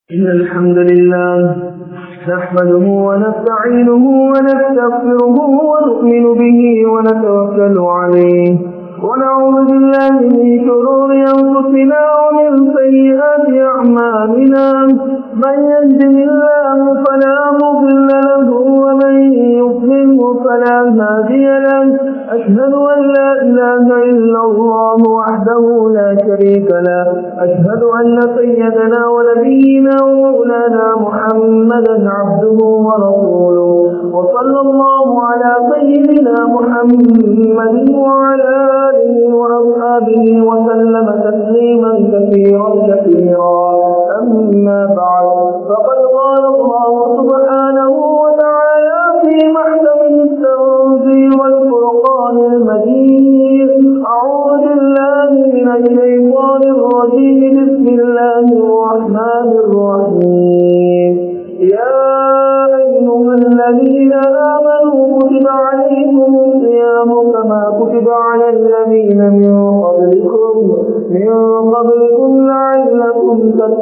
إن الحمد لله نحمده ونستعينه ونستغفره ونؤمن به ونتوكل عليه ونعوذ بالله من شرور أنفسنا ومن سيئات أعمالنا من يهده الله فلا مضل له ومن يضلله فلا هادي له أشهد أن لا إله إلا الله وحده لا شريك له أشهد أن سيدنا ونبينا ومولانا محمدا عبده ورسوله وصلى الله على سيدنا محمد وعلى آله وأصحابه وسلم تسليما كثيرا كثيرا أما بعد فقد قال الله سبحانه وتعالى في محكم التنزيل والفرقان المجيد أعوذ بالله من الشيطان الرجيم بسم الله الرحمن الرحيم يا أيها الذين آمنوا كتب عليكم الصيام كما كتب على الذين من قبلكم من قبلكم لعلكم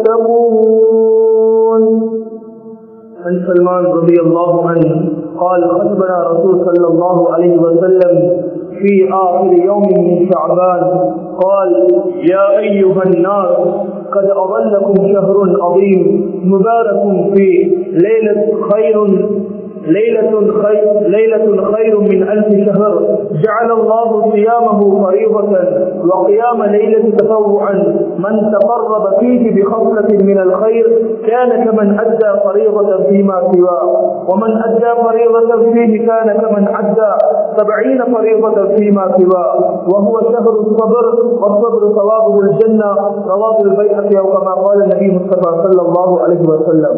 تتقون عن سلمان رضي الله عنه قال خطبنا رسول صلى الله عليه وسلم في آخر يوم من شعبان قال يا أيها الناس قد أظلكم شهر عظيم مبارك فيه ليلة خير ليلة خير ليلة خير من ألف شهر جعل الله صيامه فريضة وقيام ليلة تطوعا من تقرب فيه بخصلة من الخير كان كمن أدى فريضة فيما سواه ومن أدى فريضة فيه كان كمن أدى سبعين فريضة فيما سواه وهو شهر الصبر والصبر ثوابه الجنة رواه البيهقي أو كما قال النبي مصطفى صلى الله عليه وسلم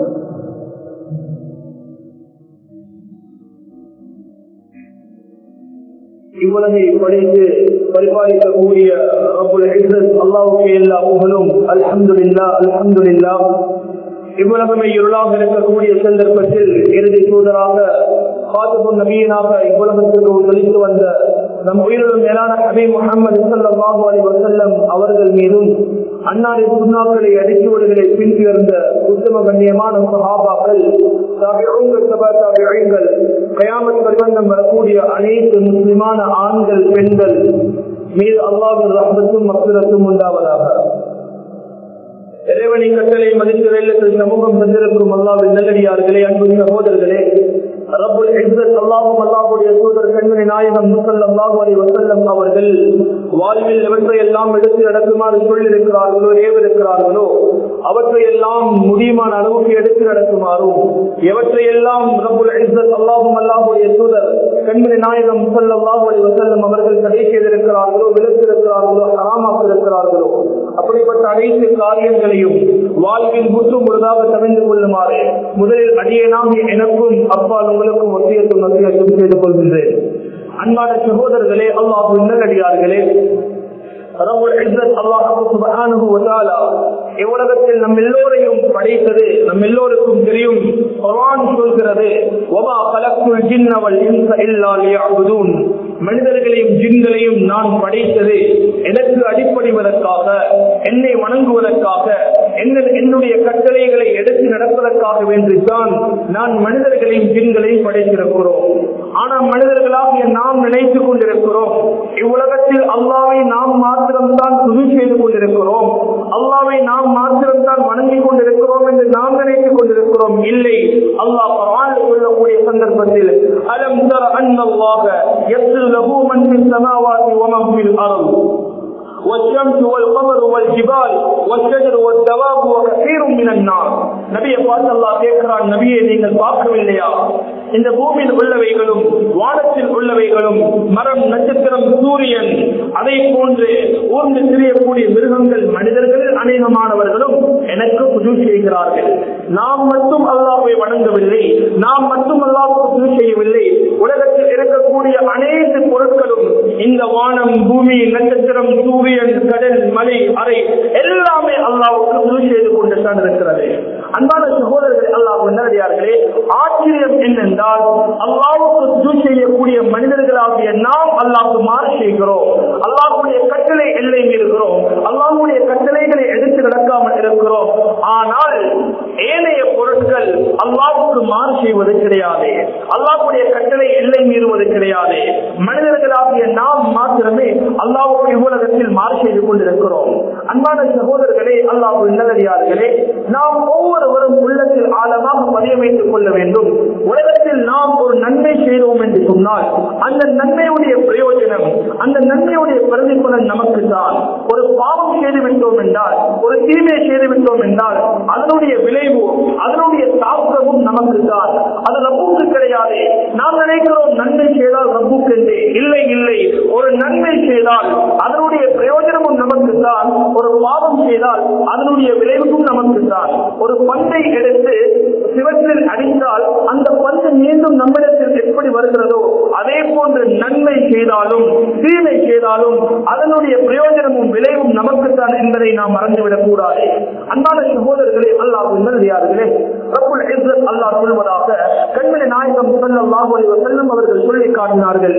இவ்வுலகை படைத்து பரிபாலிக்கக்கூடிய அல்லாவுக்கு எல்லா புகழும் அல்ஹம்துல்லா அல்ஹம்துல்லா இவ்வுலகமே இருளாக இருக்கக்கூடிய சந்தர்ப்பத்தில் இறுதி தூதராக காத்துபு நபியனாக இவ்வுலகத்திற்கு ஒழித்து வந்த நம் உயிரிலும் மேலான ஹபி முகமது சல்லாஹூ அலி வசல்லம் அவர்கள் மீதும் அன்னாரின் சுண்ணாக்களை அடிச்சுவடுகளை பின்தொடர்ந்த உத்தம கண்ணியமான சஹாபாக்கள் தாபியங்கள் கயாமத் பரிவந்தம் வரக்கூடிய அனைத்து முஸ்லிமான ஆண்கள் பெண்கள் மீது அல்லாவின் ரஹத்தும் மக்குரத்தும் உண்டாவதாக இறைவனின் கட்டளை மதித்து வெள்ளத்தில் சமூகம் தந்திருக்கும் அல்லாவின் நல்லடியார்களே அன்பு சகோதரர்களே ரப்புல் இஸ்ஸத் அல்லாஹும் அல்லாஹுடைய தூதர் கண்மணி நாயகம் முசல்லாஹு அலி வசல்லம் அவர்கள் வாழ்வில் எவற்றை எல்லாம் எடுத்து நடக்குமாறு சொல்லியிருக்கிறார்களோ ஏவிருக்கிறார்களோ அவற்றை எல்லாம் முடியுமான அளவுக்கு எடுத்து நடக்குமாறும் எவற்றை எல்லாம் ரப்புல் இஸ்ஸத் அல்லாஹும் அல்லாஹுடைய தூதர் கண்மணி நாயகம் முசல்லாஹு அலி வசல்லம் அவர்கள் தடை செய்திருக்கிறார்களோ விலக்கிருக்கிறார்களோ அறாமாக்க இருக்கிறார்களோ அப்படிப்பட்ட அனைத்து காரியங்களையும் வாழ்வில் முற்று முழுதாக தவிர்ந்து கொள்ளுமாறு முதலில் அடியேனாக எனக்கும் அப்பால் உங்களுக்கும் ஒத்தியத்தும் நசியத்தும் செய்து கொள்கின்றேன் அன்பான சகோதரர்களே அல்லாஹு நல்லடியார்களே உலகத்தில் நம் எல்லோரையும் படைத்தது நம் எல்லோருக்கும் தெரியும் சொல்கிறது மனிதர்களையும் ஜின்களையும் நான் படைத்தது எனக்கு அடிப்படைவதற்காக என்னை வணங்குவதற்காக என்னுடைய கட்டளைகளை எடுத்து நடப்பதற்காக வேண்டித்தான் நான் மனிதர்களையும் ஜின்களையும் படைத்திருக்கிறோம் ஆனால் மனிதர்களாக நாம் நினைத்துக் கொண்டிருக்கிறோம் இவ்வுலகத்தில் அல்லாவை நாம் மாத்திரம்தான் துணி செய்து கொண்டிருக்கிறோம் அல்லாவை நாம் மாத்திரம்தான் வணங்கிக் கொண்டிருக்கிறோம் என்று நாம் நினைத்துக் கொண்டிருக்கிறோம் இல்லை அல்லாஹ் பரவாயில்ல கொள்ளக்கூடிய சந்தர்ப்பத்தில் அலம் தர அன்னல்லாக எத்து லகு மண்பின் சமாவாதி ஒமம்பில் அருள் والشمس والقمر والجبال والشجر والدواب وكثير من الناس நபியை பார்த்து அல்லாஹ் கேட்கிறான் நபியை நீங்கள் பார்க்கவில்லையா இந்த பூமியில் உள்ளவைகளும் வானத்தில் உள்ளவைகளும் மரம் நட்சத்திரம் சூரியன் அதை போன்று ஊர்ந்து திரியக்கூடிய மிருகங்கள் மனிதர்கள் அநேகமானவர்களும் எனக்கு புது செய்கிறார்கள் நாம் மட்டும் அல்லாஹை வணங்கவில்லை நாம் மட்டும் அல்லாஹுக்கு புது செய்யவில்லை உலகத்தில் இருக்கக்கூடிய அனைத்து பொருட்களும் இந்த வானம் பூமி நட்சத்திரம் சூரியன் கடல் மலை அறை எல்லாமே அல்லாவுக்கு புது செய்து கொண்டு தான் இருக்கிறது அன்பான சகோதரர்கள் அல்லாஹ் நேரடியார்களே ஆச்சரியம் என்னென்றால் அல்லாவுக்கு சுஜூ செய்யக்கூடிய மனிதர்களாகிய நாம் அல்லாவுக்கு மாறு செய்கிறோம் அல்லாஹுடைய கட்டளை எல்லை மீறுகிறோம் அல்லாஹுடைய கட்டளைகளை எடுத்து நடக்காமல் இருக்கிறோம் ஆனால் மாறு செய்வது கிடையாது அல்லாஹ்வுடைய கட்டளை எல்லை மீறுவது கிடையாது மனிதர்களாகிய நாம் மாத்திரமே அல்லாஹ்வுக்கு இவ்வுலகத்தில் மாறு செய்து கொண்டிருக்கிறோம் அன்பான சகோதரர்களே அல்லாஹ் நல்லடியார்களே நாம் ஒவ்வொருவரும் உள்ளத்தில் ஆழமாக பதிய வைத்துக் கொள்ள வேண்டும் உலகத்தில் நாம் ஒரு நன்மை செய்தோம் என்று சொன்னால் அந்த நன்மையுடைய பிரயோஜனம் அந்த நன்மையுடைய பிரதிபலன் நமக்கு தான் ஒரு பாவம் செய்து விட்டோம் என்றால் ஒரு தீமை செய்து விட்டோம் என்றால் அதனுடைய விளைவு அதனுடைய தாக்கமும் நமக்கு தான் அது ரப்புக்கு கிடையாது நாம் நினைக்கிறோம் நன்மை செய்தால் ரப்புக்கு என்று இல்லை இல்லை ஒரு நன்மை செய்தால் அதனுடைய பிரயோஜனமும் நமக்கு தான் ஒரு பாவம் செய்தால் அதனுடைய விளைவுக்கும் நமக்கு தான் ஒரு பந்தை எடுத்து சிவத்தில் அடித்தால் அந்த பந்து மீண்டும் நம்மிடத்தில் எப்படி வருகிறதோ அதே போன்று நன்மை செய்தாலும் தீமை செய்தாலும் அதனுடைய பிரயோஜனமும் விளைவும் நமக்குத்தான் என்பதை நாம் மறந்துவிடக் கூடாது அன்பான சகோதரர்களே அல்லாஹ் நல்லதார்களே ரப்புல் இஸ்ஸத் அல்லாஹ் சொல்வதாக கண்மணி நாயகம் ஸல்லல்லாஹு அலைஹி வஸல்லம் அவர்கள் சொல்லி காட்டினார்கள்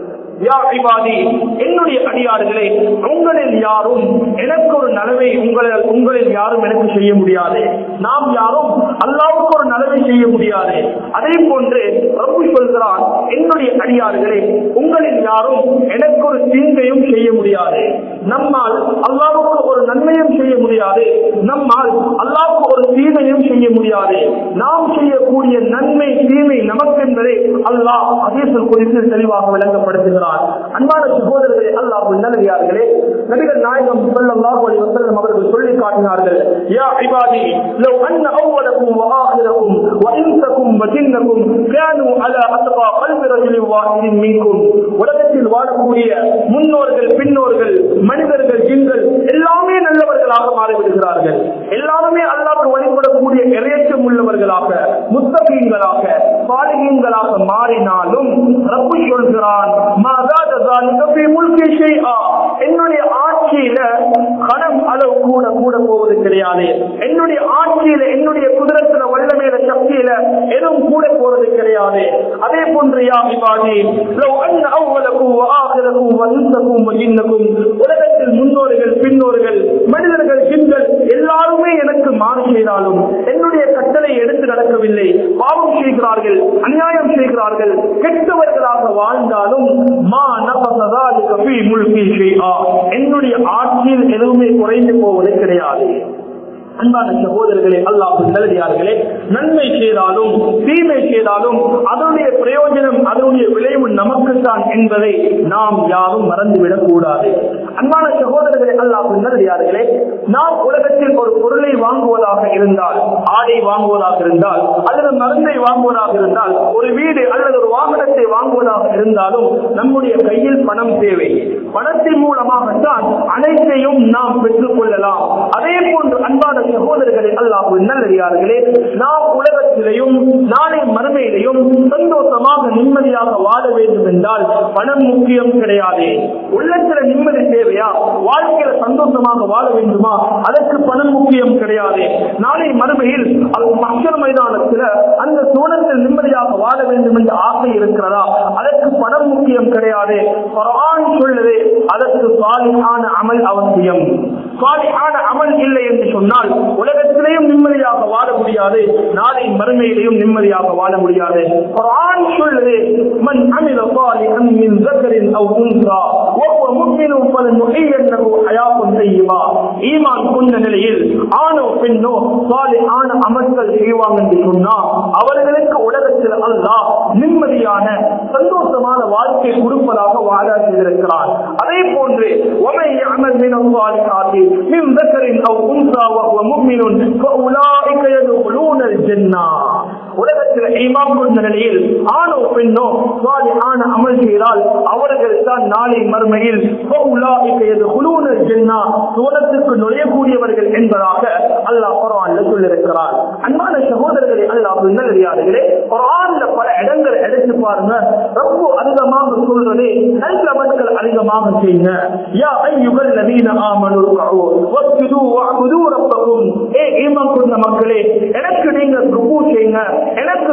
யா இபாதி என்னுடைய அடியார்களே உங்களில் யாரும் எனக்கு ஒரு நலவை உங்களில் உங்களில் யாரும் எனக்கு செய்ய முடியாது நாம் யாரும் அல்லாவுக்கு ஒரு நலவை செய்ய முடியாது அதே போன்று ரப்பு சொல்கிறான் என்னுடைய அடியார்களே உங்களில் யாரும் எனக்கு ஒரு தீங்கையும் செய்ய முடியாது நம்மால் அல்லாவுக்கு ஒரு நன்மையும் செய்ய முடியாது நம்மால் அல்லாவுக்கு ஒரு தீமையும் செய்ய முடியாது நாம் செய்யக்கூடிய நன்மை தீமை நமக்கு என்பதை அல்லாஹ் அதேசல் குறித்து தெளிவாக விளங்கப்படுத்துகிறார் அன்பான சகோதரர்களே அல்லாஹ் நல்லதார்களே நபிகள் நாயகம் ஸல்லல்லாஹு அலைஹி வஸல்லம் அவர்கள் சொல்லி காட்டினார்கள் யா இபாதி லவ் அன்ன அவ்வலக்கும் வஆஹிரக்கும் வஇன்சக்கும் வஜின்னக்கும் كانوا على أتقى قلب رجل واحد منكم உலகத்தில் வாழக்கூடிய முன்னோர்கள் பின்னோர்கள் மனிதர்கள் ஜின்கள் எல்லாமே நல்லவர்களாக மாறிவிடுகிறார்கள் எல்லாருமே அல்லாஹ்வுக்கு வழிபடக்கூடிய இறையச்சம் உள்ளவர்களாக முத்தகீன்களாக பாலிகீன்களாக மாறினாலும் ரப்பு சொல்கிறான் மாதாத ذلك في ملك شيئا என்னுடைய ஆட்சியில கணம் அளவு கூட கூட போவது கிடையாது என்னுடைய ஆட்சியில என்னுடைய குதிரத்துல வல்லமையில சக்தியில எதுவும் கூட போறது கிடையாது அதே போன்று யா இபாதி லவ் அன்ன அவ்வலக்கும் வஆகிரக்கும் வஇன்சக்கும் வஜின்னக்கும் உலகத்தில் முன்னோர்கள் பின்னோர்கள் மனிதர்கள் ஜின்கள் எல்லாருமே எனக்கு மாறு செய்தாலும் என்னுடைய கட்டளை எடுத்து நடக்கவில்லை பாவம் செய்கிறார்கள் அநியாயம் செய்கிறார்கள் கெட்டவர்களாக வாழ்ந்தாலும் மா நபசதாலிக ஃபீ முல்கி ஷைஆ என்னுடைய ஆட்சியில் எதுவுமே குறைந்து போவது கிடையாது அன்பான சகோதரர்களே அல்லாஹ் நல்லடியார்களே நன்மை செய்தாலும் தீமை செய்தாலும் அதனுடைய பிரயோஜனம் அதனுடைய விளைவு நமக்குத்தான் என்பதை நாம் யாரும் மறந்துவிடக் கூடாது அன்பான சகோதரர்களே அல்லாஹ் நல்லடியார்களே நாம் உலகத்தில் ஒரு பொருளை வாங்குவதாக இருந்தால் ஆடை வாங்குவதாக இருந்தால் அல்லது மருந்தை வாங்குவதாக இருந்தால் ஒரு வீடு அல்லது ஒரு வாகனத்தை வாங்குவதாக இருந்தாலும் நம்முடைய கையில் பணம் தேவை பணத்தின் மூலமாகத்தான் அனைத்தையும் நாம் பெற்றுக் கொள்ளலாம் அதே போன்று அன்பான சகோதரர்களே அல்லாஹ் நல்லடியார்களே நாம் உலகத்திலையும் நாளை மறுமையிலையும் சந்தோஷமாக நிம்மதியாக வாழ வேண்டும் என்றால் பணம் முக்கியம் கிடையாது உள்ளத்துல நிம்மதி தேவையா வாழ்க்கையில சந்தோஷமாக வாழ வேண்டுமா அதற்கு பணம் முக்கியம் கிடையாது நாளை மறுமையில் மக்கள் மைதானத்துல அந்த சூழத்தில் நிம்மதியாக வாழ வேண்டும் என்ற ஆசை இருக்கிறதா அதற்கு பணம் முக்கியம் கிடையாது குர்ஆன் சொல்லுது அதற்கு சாலிஹான அமல் அவசியம் சாலிஹான அமல் இல்லை என்று சொன்னால் உலகத்திலேயும் நிம்மதியாக வாழ முடியாது நாளை மறுமையிலையும் நிம்மதியாக வாழ முடியாது குர்ஆன் சொல்லுது மன் அமில சாலிஹன் மின் ذكر او انثى وهو مؤمن فلنحيينه حياه طيبه ஈமான் கொண்ட நிலையில் ஆணோ பெண்ணோ சாலிஹான அமல்கள் செய்வாங்க என்று சொன்னா அவர்களுக்கு உலகத்தில் அல்லாஹ் நிம்மதியான சந்தோஷமான வாழ்க்கை கொடுப்பதாக வாழ செய்திருக்கிறார் அதே போன்று ومن يعمل من الصالحات من ذكر او انثى وهو مؤمن فاولئك يدخلون الجنه உலகத்தில் ஈமான் கொண்ட நிலையில் ஆணோ பெண்ணோ சாலிஹான அமல் செய்தால் அவர்கள் தான் நாளை மறுமையில் فاولئك يدخلون الجنه சுவனத்துக்கு நுழையக்கூடியவர்கள் என்பதாக அல்லாஹ் குர்ஆன்ல சொல்லியிருக்கிறார் அன்பான சகோதரர்களே அல்லாஹ் நல்லடியார்களே குர்ஆன்ல பல இடங்களை எடுத்து பாருங்க ரொம்ப அதிகமாக சொல்றதே நல்ல மக்கள் அதிகமாக செய்யுங்க யா ஐயுகள் நவீன ஆமனு ருக்உ வஸ்ஜுது வஅபுது ரப்பக்கும் ஏ ஈமான் கொண்ட மக்களே எனக்கு நீங்க ருக்கு செய்யுங்க எனக்கு சுஜூத்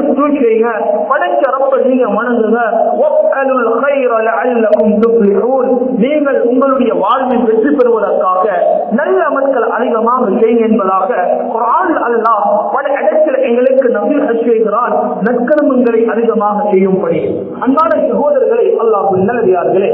செய்யுங்க படைச்ச ரப்ப நீங்க வணங்குங்க வஃஅலுல் கைர லஅல்லகும் துஃப்லிஹூன் நீங்கள் உங்களுடைய வாழ்வில் வெற்றி பெறுவதற்காக நல்ல மக்கள் அதிகமாக செய்யுங்க என்பதாக குர்ஆன் அல்லாஹ் பல இடத்தில் எங்களுக்கு நபிகள் செய்கிறான் நற்கர்மங்களை அதிகமாக செய்யும்படி அன்பான சகோதரர்களை அல்லாஹ் நல்லதார்களே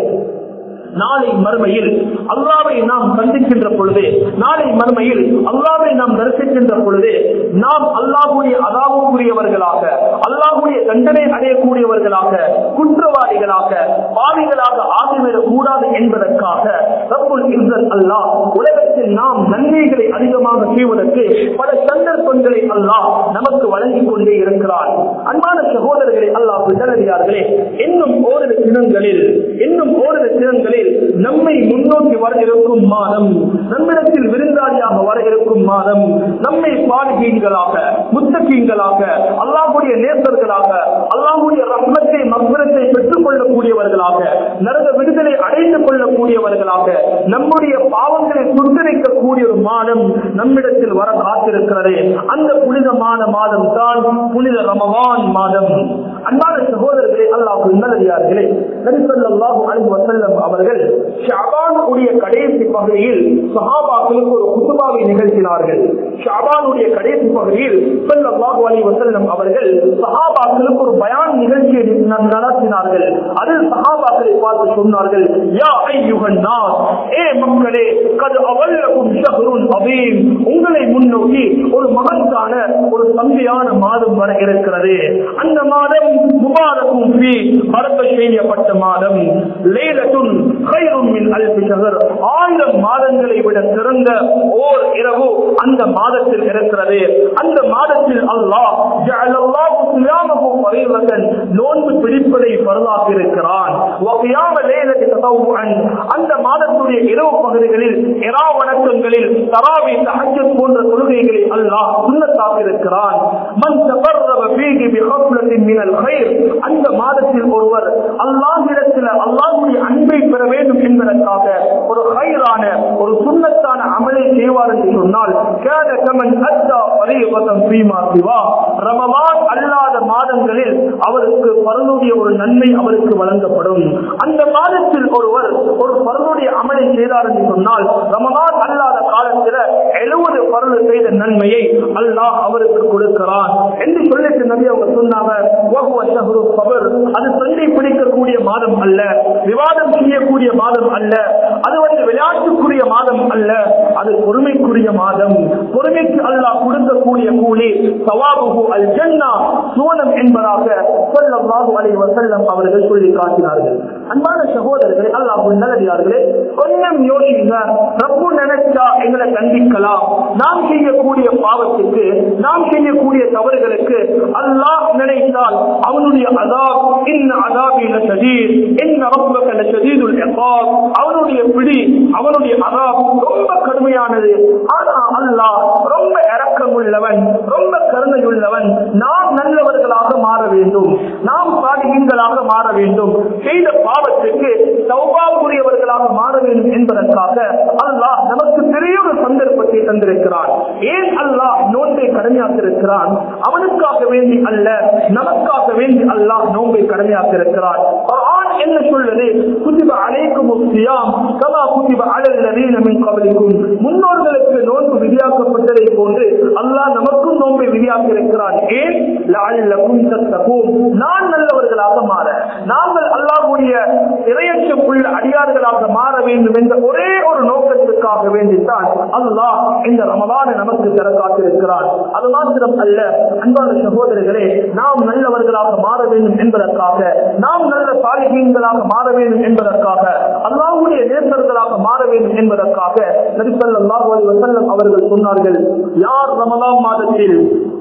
நாளை மறுமையில் அல்லாவை நாம் சந்திக்கின்ற பொழுது நாளை மறுமையில் அல்லாவை நாம் தரிசிக்கின்ற பொழுது நாம் அல்லாஹுடைய அதாவுக்குரியவர்களாக அல்லாஹுடைய தண்டனை அடையக்கூடியவர்களாக குற்றவாளிகளாக பாவிகளாக ஆகிவிடக் கூடாது என்பதற்காக ரப்புல் இஸ்ஸத் அல்லாஹ் உலகத்தில் நாம் நன்மைகளை அதிகமாக செய்வதற்கு பல சந்தர்ப்பங்களை அல்லாஹ் நமக்கு வழங்கிக் கொண்டே இருக்கிறார் அன்பான சகோதரர்களை அல்லாஹ் விதறியார்களே இன்னும் ஓரிரு தினங்களில் இன்னும் ஓரிரு தினங்களில் நம்மை முன்னோக்கி வர இருக்கும் மாதம் நம்மிடத்தில் விருந்தாளியாக வர இருக்கும் மாதம் நம்மை பாலிகீன்களாக முத்தகீன்களாக அல்லாஹுடைய நேசர்களாக அல்லாஹுடைய ரத்னத்தை மக்ரத்தை பெற்றுக் கொள்ளக்கூடியவர்களாக நரக விடுதலை அடைந்து கொள்ளக்கூடியவர்களாக நம்முடைய பாவங்களை சுத்தரிக்கக்கூடிய ஒரு மாதம் நம்மிடத்தில் வர காத்திருக்கிறது அந்த புனிதமான மாதம் தான் புனித ரமவான் மாதம் அன்பான சகோதரர்களே அல்லாஹ் நல்லதார்களே நபிசல்லாஹு அலைஹி வஸல்லம் அவர்கள் ஷாபான் உடைய கடைசி பகுதியில் சஹாபாக்களுக்கு ஒரு குத்துபாவை நிகழ்த்தினார்கள் ஷாபானுடைய கடைசி பகுதியில் ஸல்லல்லாஹு அலைஹி வஸல்லம் அவர்கள் சஹாபாக்களுக்கு ஒரு பயான் நிகழ்ச்சியை ந- நடத்தினார்கள் அதில் சஹாபாக்களை பார்த்து சொன்னார்கள் யா ஐயுகன் நாஸ் ஏ மக்களே கது அவல்லகும் ஷஹ்ருன் அதீம் உங்களை முன்னோக்கி ஒரு மகத்தான ஒரு சந்தையான மாதம் வர இருக்கிறது அந்த மாதம் முபாரக்கும் ஃபீ பரக்க செய்யப்பட்ட மாதம் லைலத்துன் கைரும் மின் அல்ஃபி ஷஹர் ஆயிரம் மாதங்களை விட சிறந்த ஓர் இரவு அந்த மாதத்தில் இருக்கிறது அந்த மாதத்தில் அல்லாஹ் ஜஅலல்லாஹு சியாமஹு ஃபரீலத்தன் நோன்பு பிடிப்பதை பரவாக்கி இருக்கிறான் வகியாம லைலத்தி ததவுஅன் அந்த மாதத்துடைய இரவு பகுதிகளில் இரா வணக்கங்களில் தராவி தஹஜ்ஜத் போன்ற தொழுகைகளை அல்லாஹ் சுன்னத்தாக்கி இருக்கிறான் மன் தகர்ரப ஃபீஹி பிஹஃப்லத்தின் மினல் கைர் அந்த மாதத்தில் ஒருவர் அல்லாஹ்விடத்தில் அல்லாஹ்வுடைய அன்பை பெற வேண்டும் என்பதற்காக ஒரு கைரான ஒரு சுன்னத்தான அமலை செய்வார் என்று சொன்னால் கேட கமன் அத்தா பரிவதம் பீமா சிவா ரமவான் அல்லாத மாதங்களில் அவருக்கு பரனுடைய ஒரு நன்மை அவருக்கு வழங்கப்படும் அந்த மாதத்தில் ஒருவர் ஒரு பரனுடைய அமலை செய்தார் என்று சொன்னால் ரமவான் அல்லாத காலத்தில் எழுபது பரலு செய்த நன்மையை அல்லாஹ் அவருக்கு கொடுக்கிறான் என்று சொல்லிட்டு நபி அவங்க சொன்னாங்க "வஹுவ ஷஹ்ரு ஸபர்." அது சண்டை பிடிக்கக்கூடிய மாதம் அல்ல விவாதம் செய்யக்கூடிய மாதம் அல்ல அது வந்து விளையாட்டுக்குரிய மாதம் அல்ல அது பொறுமைக்குரிய மாதம் பொறுமைக்கு அல்லாஹ் கொடுக்கக்கூடிய கூலி சவாபுகு அல் ஜன்னா சுவனம் என்பதாக ஸல்லல்லாஹு அலைஹி வஸல்லம் அவர்கள் சொல்லி காட்டினார்கள் அன்பான சகோதரர்களே அல்லாஹ் நல்லடியார்களே கொஞ்சம் யோசிங்க ரப்பு நினைச்சா எங்களை கண்டிக்கலாம் நாம் செய்யக்கூடிய பாவத்துக்கு நாம் செய்யக்கூடிய தவறுகளுக்கு அல்லாஹ் நினைத்தால் அவனுடைய அதாப் இன்ன அதாபி லஷதீத் இன்ன ரப்பக லஷதீதுல் இகாப் அவனுடைய பிடி அவனுடைய அதாப் ரொம்ப கடுமையானது ஆனா அல்லாஹ் ரொம்ப இரக்கமுள்ளவன் ரொம்ப கருணையுள்ளவன் நாம் நல்லவர்களாக மாற வேண்டும் நாம் சாதிகங்களாக மாற வேண்டும் செய்த பாவத்துக்கு சௌபாவுரியவர்களாக மாற வேண்டும் என்பதற்காக அல்லாஹ் நமக்கு பெரிய ஒரு சந்தர்ப்பத்தை தந்திருக்கிறான் ஏன் அல்லாஹ் நோன்பை கடமையாக்கிருக்கிறான் அவனுக்காக வேண்டி அல்ல நமக்காக வேண்டி அல்லாஹ் நோன்பை கடமையாக்கிருக்கிறான் குர்ஆன் என்ன சொல்லுது குதிப அலைக்கும் சியாம் கமா குதிப அலல் லதீன மின் கபலிக்கும் முன்னோர்களுக்கு நோன்பு விதியாக்கப்பட்டதை போன்று அல்லாஹ் நமக்கும் நோன்பை விதியாக்கியிருக்கிறான் ஏன் லஅல்லகும் தத்தகூன் நான் நல்லவர்களாக மாற நாங்கள் அல்லாஹ்வுடைய இறையச்சம் உள்ள அடியார்களாக மாற வேண்டும் என்ற ஒரே ஒரு நோக்கத்துக்காக வேண்டித்தான் அல்லாஹ் இந்த ரமலானை நமக்கு தர காத்திருக்கிறான் அது மாத்திரம் அல்ல அன்பான சகோதரர்களே நாம் நல்லவர்களாக மாற வேண்டும் என்பதற்காக நாம் நல்ல சாலிகீன்களாக மாற வேண்டும் என்பதற்காக அல்லாஹ்வுடைய நேசர்களாக மாற வேண்டும் என்பதற்காக நபிசல்லாஹு அலைஹி வஸல்லம் அவர்கள் சொன்னார்கள் யார் ரமலான் மாதத்தில்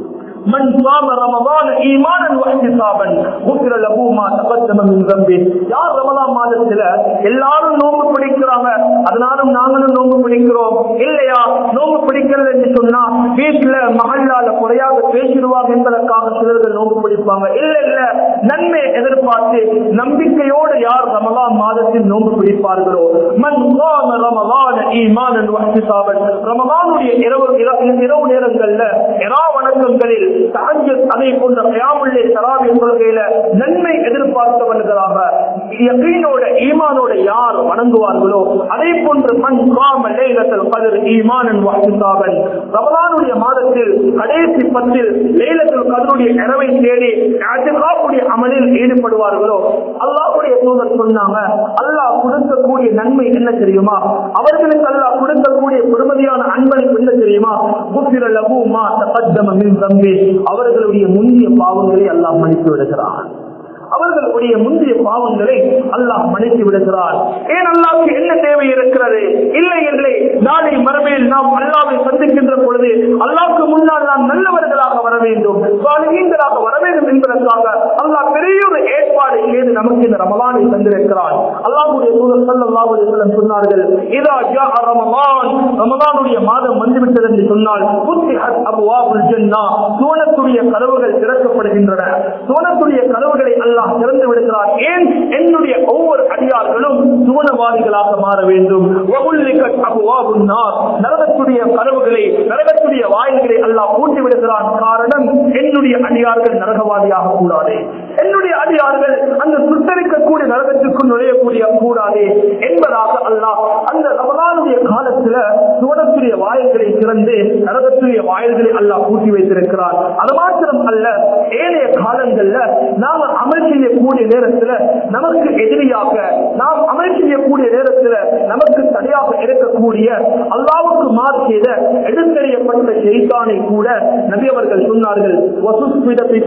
من صام رمضان ايمانا واحتسابا غفر له ما تقدم من ذنبه யார் ரமலான் மாதத்துல எல்லாரும் நோன்பு பிடிக்கிறாங்க அதனாலும் நாங்களும் நோன்பு பிடிக்கிறோம் இல்லையா நோன்பு பிடிக்கிறது என்று சொன்னா வீட்டுல மகளால குறையாக பேசிடுவாங்க என்பதற்காக சிலர்கள் நோன்பு பிடிப்பாங்க இல்ல இல்ல நன்மை எதிர்பார்த்து நம்பிக்கையோடு யார் ரமலான் மாதத்தில் நோன்பு பிடிப்பார்களோ மன் صام رمضان ايمانا واحتسابا ரமலானுடைய இரவு இரவு இரவு நேரங்கள்ல இரா வணக்கங்களில் தஹஜ்ஜுத் அதே போன்ற கயாமுல்லே தராவி கொள்கையில நன்மை எதிர்பார்த்தவர்களாக யகீனோட ஈமானோட யார் வணங்குவார்களோ அதே போன்று மண் காம லைலத்துல் கத்ர் ஈமானன் வஹ்திசாபன் ரமலானுடைய மாதத்தில் கடைசி பத்தில் லைலத்துல் கத்ருடைய இரவை தேடி இஅ்திகாஃபுடைய அமலில் ஈடுபடுவார்களோ அல்லாஹ்வுடைய தூதர் சொன்னாங்க அல்லாஹ் கொடுக்கக்கூடிய நன்மை என்ன தெரியுமா அவர்களுக்கு அல்லாஹ் கொடுக்கக்கூடிய பெருமதியான அன்பளிப்பு என்ன தெரியுமா குஃபிர லஹு மா தகத்தம மின் தம்பி அவர்களுடைய முந்திய பாவங்களை அல்லாஹ் மன்னித்து விடுகிறான் அவர்களுடைய முந்தைய பாவங்களை அல்லாஹ் மன்னித்து விடுகிறார் ஏன் அல்லாஹ்க்கு என்ன தேவை இருக்கிறது இல்லை இல்லை நாளை மறுமையில் நாம் அல்லாவை சந்திக்கின்ற பொழுது அல்லாஹ்க்கு முன்னால் நாம் நல்லவர்களாக வர வேண்டும் சாலிகீன்களாக வர வேண்டும் என்பதற்காக அல்லாஹ் பெரிய ஒரு ஏற்பாடு செய்து நமக்கு இந்த ரமலானை தந்திருக்கிறார் அல்லாஹ்வுடைய தூதர் ஸல்லல்லாஹு அலைஹி வஸல்லம் சொன்னார்கள் இதா ஜா ரமலான் ரமலானுடைய மாதம் வந்துவிட்டது என்று சொன்னால் ஃபுத்திஹத் அப்வாபுல் ஜன்னah சுவனத்துடைய கதவுகள் திறக்கப்படுகின்றன சுவனத்துடைய கதவுகளை அல்லாஹ் திறந்து விடுகிறார் ஏன் என்னுடைய ஒவ்வொரு அடியார்களும் சுவனவாதிகளாக மாற வேண்டும் வகுல்லிகத் அப்வாபுன் நார் நரகத்துடைய கதவுகளை நரகத்துடைய வாயில்களை அல்லாஹ் பூட்டி விடுகிறான் காரணம் என்னுடைய அடியார்கள் நரகவாதியாக கூடாது என்னுடைய அடியார்கள் அந்த சுத்தரிக்கக்கூடிய நரகத்துக்குள் நுழையக்கூடிய கூடாது என்பதாக அல்லாஹ் அந்த ரமலானுடைய காலத்துல சுவனத்துடைய வாயில்களை திறந்து நரகத்துடைய வாயில்களை அல்லாஹ் பூட்டி வைத்திருக்கிறார் அது மாத்திரம் அல்ல ஏனைய காலங்கள்ல நாம அமல் செய்யக்கூடிய நேரத்துல நமக்கு எதிரியாக நாம் அமல் செய்யக்கூடிய நேரத்துல நமக்கு தடையாக இருக்கக்கூடிய அல்லாவுக்கு மாறு செய்த எடுத்தறியப்பட்ட செய்தானை கூட நபி அவர்கள் சொன்னார்கள் வசுஸ்பிதத்தை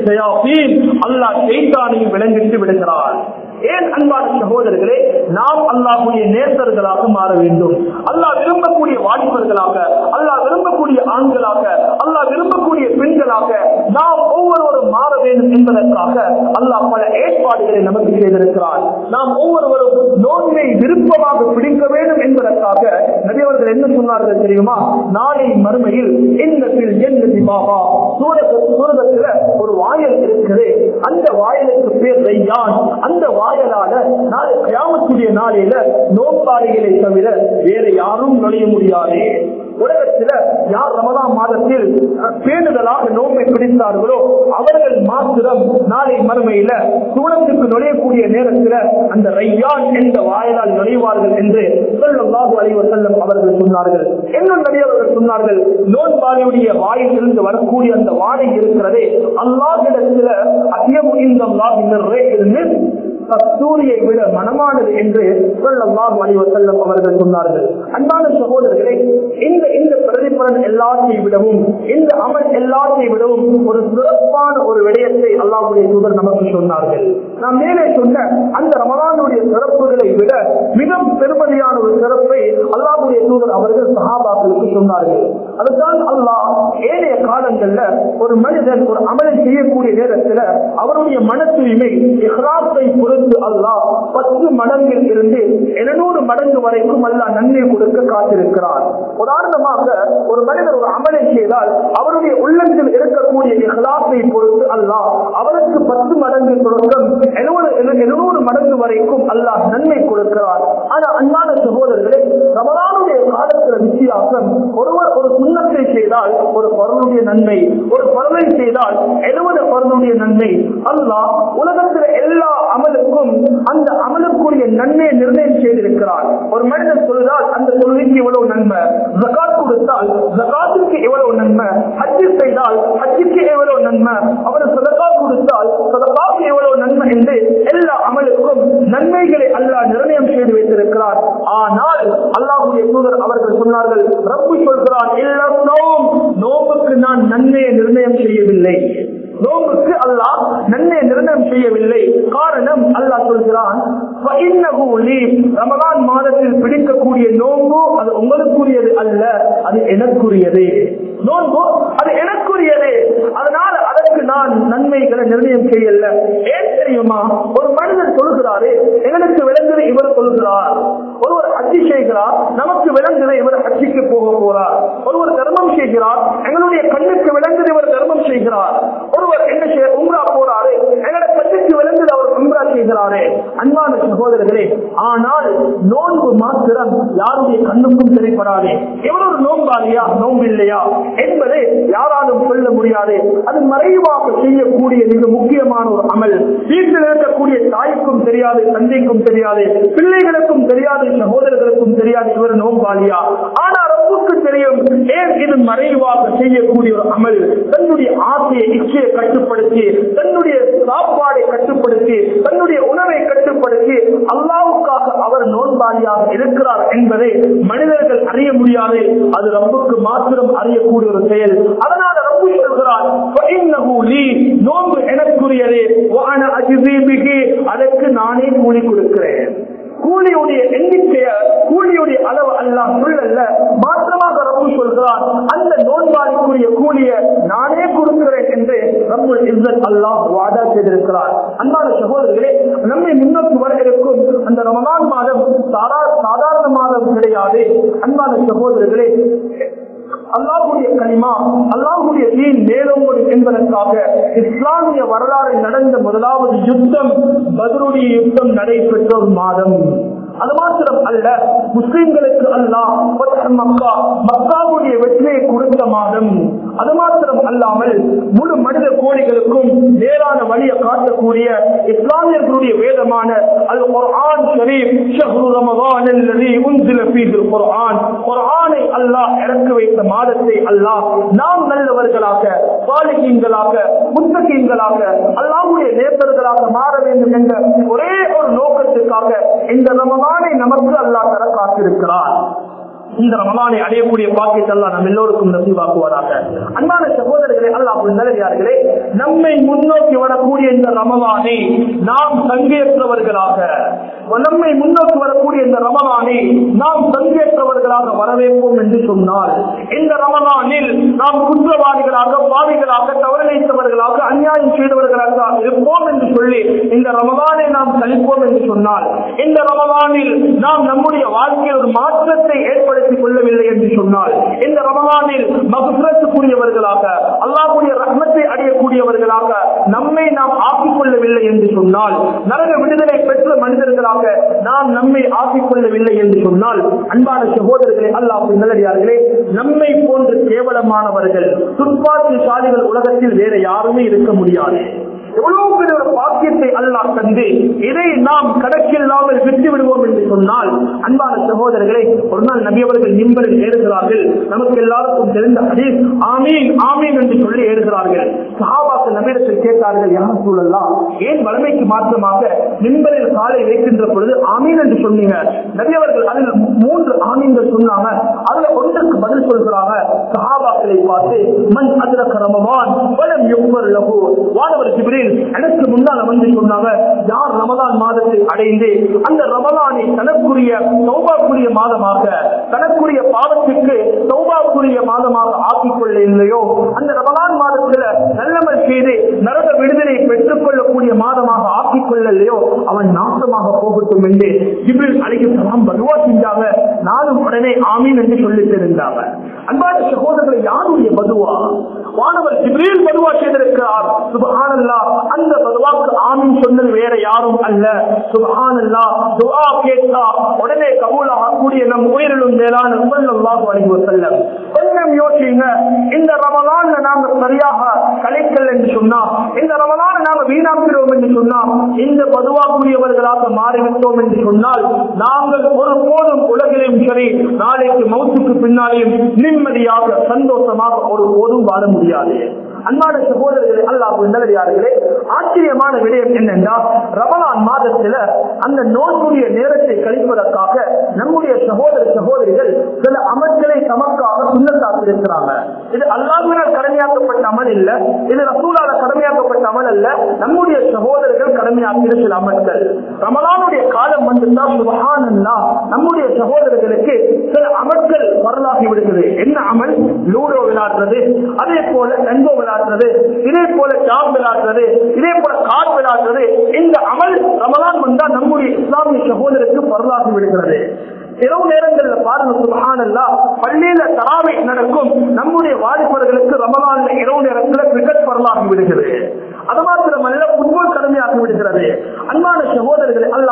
அல்லாஹ் செய்தானையும் விளங்கிட்டு விடுகிறார் ஏன் அன்பான சகோதரர்களே நாம் அல்லாஹுடைய நேசர்களாக மாற வேண்டும் அல்லாஹ் விரும்பக்கூடிய வாலிபர்களாக அல்லாஹ் விரும்பக்கூடிய ஆண்களாக அல்லாஹ் விரும்பக்கூடிய பெண்களாக நாம் ஒவ்வொருவரும் மாற வேண்டும் என்பதற்காக அல்லாஹ் பல ஏற்பாடுகளை நமக்கு செய்திருக்கிறார் நாம் ஒவ்வொருவரும் நோன்பை விருப்பமாக பிடிக்க வேண்டும் என்பதற்காக நபியவர்கள் என்ன சொன்னார்கள் தெரியுமா நாளை மறுமையில் என்னத்தில் ஜென்னதி பாபா சூரகத்துல ஒரு வாயல் இருக்குது அந்த வாயலுக்கு பேர் ரையான் அந்த வாயலால நாளை கயாமத்துடைய நாளையில நோக்காளிகளை தவிர வேற யாரும் நுழைய முடியாது உலகத்துல யார் ரமதான் மாதத்தில் பேணுதலாக நோம்பை பிடித்தார்களோ அவர்கள் மாத்திரம் நாளை மறுமையில சூழத்துக்கு நுழையக்கூடிய நேரத்துல அந்த ரையான் என்ற வாயிலால் நுழைவார்கள் என்று சொல்லல்லாஹு அலைவர் செல்லம் அவர்கள் சொன்னார்கள் இன்னும் நிறைய அவர்கள் சொன்னார்கள் நோன்பாளியுடைய வாயில் இருந்து வரக்கூடிய அந்த வாடை இருக்கிறதே அல்லாஹிடத்துல அதிகம் இந்த கஸ்தூரியை விட மனமானது என்று சொல்லல்லாஹு அலைவர் செல்லம் அவர்கள் சொன்னார்கள் அன்பான சகோதரர்களே இந்த இந்த பிரதிபலன் எல்லாத்தை விடவும் இந்த அமல் எல்லாத்தை விடவும் ஒரு சிறப்பான ஒரு விடயத்தை அல்லாஹுடைய தூதர் நமக்கு சொன்னார்கள் நாம் மேலே சொன்ன அந்த ரமலானுடைய சிறப்புகளை விட மிக பெருமதியான ஒரு சிறப்பை அல்லாஹுடைய தூதர் அவர்கள் சஹாபாக்களுக்கு சொன்னார்கள் அதுதான் அல்லாஹ் ஏனைய காலங்கள்ல ஒரு மனிதன் ஒரு அமலை செய்யக்கூடிய நேரத்துல அவருடைய மன தூய்மை இஹ்ராத்தை பொறுத்து அல்லாஹ் பத்து மடங்கில் இருந்து எழுநூறு மடங்கு வரைக்கும் அல்லாஹ் நன்மை கொடுக்க காத்திருக்கிறார் உதாரணமாக ஒரு மனிதர் ஒரு அமலை செய்தால் அவருடைய உள்ளத்தில் இருக்கக்கூடிய இஹ்லாஸை பொறுத்து அல்லாஹ் அவருக்கு பத்து மடங்கு தொடக்கம் எழுபது எழுநூறு மடங்கு வரைக்கும் அல்லாஹ் நன்மை கொடுக்கிறார் ஆனா அன்பான சகோதரர்களே ரமலானுடைய காலத்துல வித்தியாசம் ஒருவர் ஒரு சுண்ணத்தை செய்தால் ஒரு பொருளுடைய நன்மை ஒரு பொருளை செய்தால் எழுபது பொருளுடைய நன்மை அல்லாஹ் உலகத்தில் எல்லா அமலுக்கும் அந்த அமலுக்குரிய நன்மையை நிர்ணயம் செய்திருக்கிறார் ஒரு மனிதன் சொல்றால் அந்த தொழுகைக்கு எவ்வளவு நன்மை ஜகாத் கொடுத்தால் ஜகாத்துக்கு எவ்வளவு நன்மை ஹஜ்ஜு செய்தால் ஹஜ்ஜுக்கு எவ்வளவு நன்மை அவர் சதகா கொடுத்தால் சதகாவுக்கு எவ்வளவு நன்மை என்று எல்லா அமலுக்கும் நன்மைகளை அல்லாஹ் நிர்ணயம் செய்து வைத்திருக்கிறார் ஆனால் அல்லாஹுடைய தூதர் அவர்கள் சொன்னார்கள் ரப்பு சொல்கிறார் எல்லாம் நோம் நோம்புக்கு நான் நன்மையை நிர்ணயம் செய்யவில்லை நோம்புக்கு அல்லாஹ் நன்மையை நிர்ணயம் செய்யவில்லை காரணம் அல்லாஹ் சொல்கிறான் ரமலான் மாதத்தில் பிடிக்கக்கூடிய நோம்பு அது உங்களுக்குரியது அல்ல அது எனக்குரியது நோன்பு அது எனக்குரியது அதனால அதற்கு நான் நன்மைகளை நிர்ணயம் செய்யல ஏன் தெரியுமா ஒரு மனிதர் சொல்கிறாரு எங்களுக்கு விளங்குது இவர் சொல்கிறார் ஒருவர் அச்சி செய்கிறார் நமக்கு விளங்குது இவர் அச்சிக்கு போக போறார் ஒருவர் தர்மம் செய்கிறார் எங்களுடைய கண்ணுக்கு விளங்குது இவர் தர்மம் செய்கிறார் ஒருவர் என்ன செய்ய உம்ரா போறாரு எங்களோட கண்ணுக்கு விளங்குது அவர் உம்ரா செய்கிறாரு அன்பான சகோதரர்களே ஆனால் நோன்பு மாத்திரம் யாருடைய கண்ணுக்கும் தெரிப்படாதே எவ்வளவு நோன்பாளியா நோன்பு இல்லையா என்பதை யாராலும் சொல்ல முடியாது அது மறைவாக செய்யக்கூடிய மிக முக்கியமான ஒரு அமல் வீட்டில் இருக்கக்கூடிய தாய்க்கும் தெரியாது தந்தைக்கும் தெரியாது பிள்ளைகளுக்கும் தெரியாது சகோதரர்களுக்கும் தெரியாது இவர் நோன்பாளியா ஆனால் ரப்புக்கு தெரியும் ஏன் இது மறைவாக செய்யக்கூடிய ஒரு அமல் தன்னுடைய ஆசையை இச்சையை கட்டுப்படுத்தி தன்னுடைய சாப்பாடை கட்டுப்படுத்தி தன்னுடைய உணவை கட்டுப்படுத்தி அல்லாவுக்காக அவர் நோன்பாளியாக இருக்கிறார் என்பதை மனிதர்கள் அறிய முடியாது அது ரப்புக்கு மாத்திரம் அறியக்கூடிய ஒரு செயல் அதனால ரப்பு சொல்கிறார் "فَإِنَّهُ لِي" நோன்பு எனக்குரியது وَأَنَا أَجْزِي بِهِ அதற்கு நானே கூலி கொடுக்கிறேன் கூலியுடைய எண்ணிக்கைய கூலியுடைய அளவு அல்லாஹ் சொல்லல்ல மாத்திரமாக ரப்பு சொல்கிறார் அந்த நோன்பாளிக்குரிய கூலிய நானே கொடுக்கிறேன் என்று ரப்புல் இஸ்ஸத் அல்லாஹ் வாதா செய்திருக்கிறார் அன்பான சகோதரர்களே நம்மை முன்னோக்கி வர இருக்கும் அந்த ரமலான் மாதம் சாதா- சாதாரண மாதம் கிடையாது அன்பான சகோதரர்களே அல்லாஹுடைய கனிமா அல்லாஹுடைய தீன் மேலோங்கும் என்பதற்காக இஸ்லாமிய வரலாறு நடந்த முதலாவது யுத்தம் பதருடைய யுத்தம் நடைபெற்ற ஒரு மாதம் அது மாத்திரம் அல்ல முஸ்லிம்களுக்கு அல்லாஹ் ஃபத்ஹ் மக்கா மக்காவுடைய வெற்றியை கொடுத்த மாதம் அது மாத்திரம் அல்லாமல் முழு மனித கோடிகளுக்கும் நேரான வழியை காட்டக்கூடிய இஸ்லாமியர்களுடைய வேதமான அல் குர்ஆன் ஷரீப் ஷஹ்ரு ரமதான் அல்லதி உன்சில ஃபீஹில் குர்ஆன் குர்ஆனை அல்லாஹ் இறக்கி வைத்த மாதத்தை அல்லாஹ் நாம் நல்லவர்களாக சாலிஹீன்களாக முத்தகீன்களாக அல்லாஹ்வுடைய நேசர்களாக மாற வேண்டும் என்ற ஒரே ஒரு நோக்கத்துக்காக இந்த ரமதானை நமக்கு அல்லாஹ் தர காத்திருக்கிறார் இந்த ரமலானை அடையக்கூடிய பாக்கியத்தை அல்லாஹ் நம்ம எல்லோருக்கும் நசீவாக்குவாராக அன்பான சகோதரர்களே அல்லாஹ் நல்லதார்களே நம்மை முன்னோக்கி வரக்கூடிய இந்த ரமலானை நாம் பங்கேற்றவர்களாக நம்மை முன்னோக்கி வரக்கூடிய இந்த ரமலானை நாம் பங்கேற்றவர்களாக வரவேற்போம் என்று சொன்னால் இந்த ரமலானில் நாம் குற்றவாளிகளாக பாவிகளாக தவறிழைத்தவர்களாக அநியாயம் செய்தவர்களாக இருப்போம் என்று சொல்லி இந்த ரமலானை நாம் கழிப்போம் என்று சொன்னால் இந்த ரமலானில் நாம் நம்முடைய வாழ்க்கையில் ஒரு மாற்றத்தை ஏற்படுத்திக் கொள்ளவில்லை என்று சொன்னால் இந்த ரமலானில் மகுரத்துக்குரியவர்களாக அல்லாஹ்வுடைய ரஹ்மத்தை அடையக்கூடியவர்களாக நம்மை நாம் ஆக்கிக் கொள்ளவில்லை என்று சொன்னால் நரக விடுதலை பெற்ற மனிதர்களாக நாம் நம்மை ஆக்கிக் கொள்ளவில்லை என்று சொன்னால் அன்பான சகோதரர்களே அல்லாஹ் நல்லடியார்களே நம்மை போன்று கேவலமானவர்கள் துப்பாக்கிசாலிகள் உலகத்தில் வேற யாருமே இருக்க முடியாது எவ்வளவு பெரிய ஒரு பாக்கியத்தை அல்லாஹ் தந்து இதை நாம் கணக்கில்லாமல் விட்டு விடுவோம் என்று சொன்னால் அன்பான சகோதரர்களே ஒரு நாள் நபி அவர்கள் நிம்பரில் ஏறுகிறார்கள் நமக்கு எல்லாருக்கும் தெரிந்த ஹதீஸ் ஆமீன் ஆமீன் என்று சொல்லி ஏறுகிறார்கள் சஹாபாக்கள் நபியிடத்தில் கேட்டார்கள் யார் சூழல்லாம் ஏன் வளமைக்கு மாற்றமாக நிம்பரில் காலை வைக்கின்ற பொழுது ஆமீன் என்று சொன்னீங்க நபி அவர்கள் அதில் மூன்று ஆமீன்கள் சொன்னாங்க அதுல ஒன்றுக்கு பதில் சொல்கிறாங்க சஹாபாக்களை பார்த்து மண் அதிரக்க ரமவான் வலம் யுக்வர் லகு வானவர் ஜிப்ரீல் எனக்கு முன்னால வந்து சொன்னாங்க யார் ரமலான் மாதத்தை அடைந்து அந்த ரமலானை தனக்குரிய சௌபாக்குரிய மாதமாக தனக்குரிய பாவத்துக்கு சௌபாக்குரிய மாதமாக ஆக்கிக் கொள்ள இல்லையோ அந்த ரமலான் மாதத்துல நல்லமல் செய்து நரக விடுதலை பெற்றுக் கொள்ளக்கூடிய மாதமாக ஆக்கிக் கொள்ளலையோ அவன் நாசமாக போகட்டும் என்று ஜிப்ரில் அழைக்கலாம் பதுவா செஞ்சாங்க நானும் உடனே ஆமீன் என்று சொல்லிட்டு இருந்தாங்க அன்பான சகோதரர்களை யாருடைய பதுவா வானவர் ஜிப்ரீல் பதுவா செய்திருக்கிறார் சுபஹானல்லா அந்த பதுவாக்கு ஆமீன் சொன்னது வேற யாரும் அல்ல சுபஹானல்லா துஆ கேட்டா உடனே கபூலாக கூடிய நம் உயிரிலும் மேலான ஸல்லல்லாஹு அலைஹி வஸல்லம் கொஞ்சம் யோசிங்க இந்த ரமலான்ல நாங்க சரியாக கலைக்கல் என்று சொன்னா இந்த ரமலான் நாங்க வீணாக்கிறோம் என்று சொன்னா இந்த பதுவாக்குரியவர்களாக மாறிவிட்டோம் என்று சொன்னால் நாங்கள் ஒரு போதும் உலகிலும் சரி நாளைக்கு மௌத்துக்கு பின்னாலேயும் நிம்மதியாக சந்தோஷமாக ஒரு போதும் வாழ முடியாது அன்பான சகோதரர்களே அல்லாஹ் நல்லடியார்களே ஆச்சரியமான விடயம் என்னென்றால் ரமலான் மாதத்துல அந்த நோய்க்குரிய நேரத்தை கழிப்பதற்காக நம்முடைய சகோதர சகோதரிகள் சில அமல்களை தமக்காக சுண்ணத்தாக்கியிருக்கிறாங்க இது அல்லாஹினால் கடமையாக்கப்பட்ட அமல் இல்ல இது ரசூலால கடமையாக்கப்பட்ட அமல் அல்ல நம்முடைய சகோதரர்கள் கடமையாக்கிற சில அமல்கள் ரமலானுடைய காலம் வந்துட்டா சுபஹானல்லா நம்முடைய சகோதரர்களுக்கு சில அமல்கள் வரலாகி விடுகிறது என்ன அமல் லூடோ விளையாடுறது அதே போல நண்போ விளையாடுறது இதே போல ஜாப் விளையாடுறது இதே போல கார் விளையாடுறது இந்த அமல் ரமலான் வந்தா நம்முடைய இஸ்லாமிய சகோதரருக்கு வரலாகி விடுகிறது இரவு நேரங்கள்ல பாருங்க சுபஹானல்லா பள்ளியில தராவை நடக்கும் நம்முடைய வாலிபர்களுக்கு ரமலான்ல இரவு நேரத்துல கிரிக்கெட் வரலாகி விடுகிறது அது மாத்திரமல்ல புட்பால் கடமையாகி விடுகிறது அன்பான சகோதரர்களே அல்லாஹ்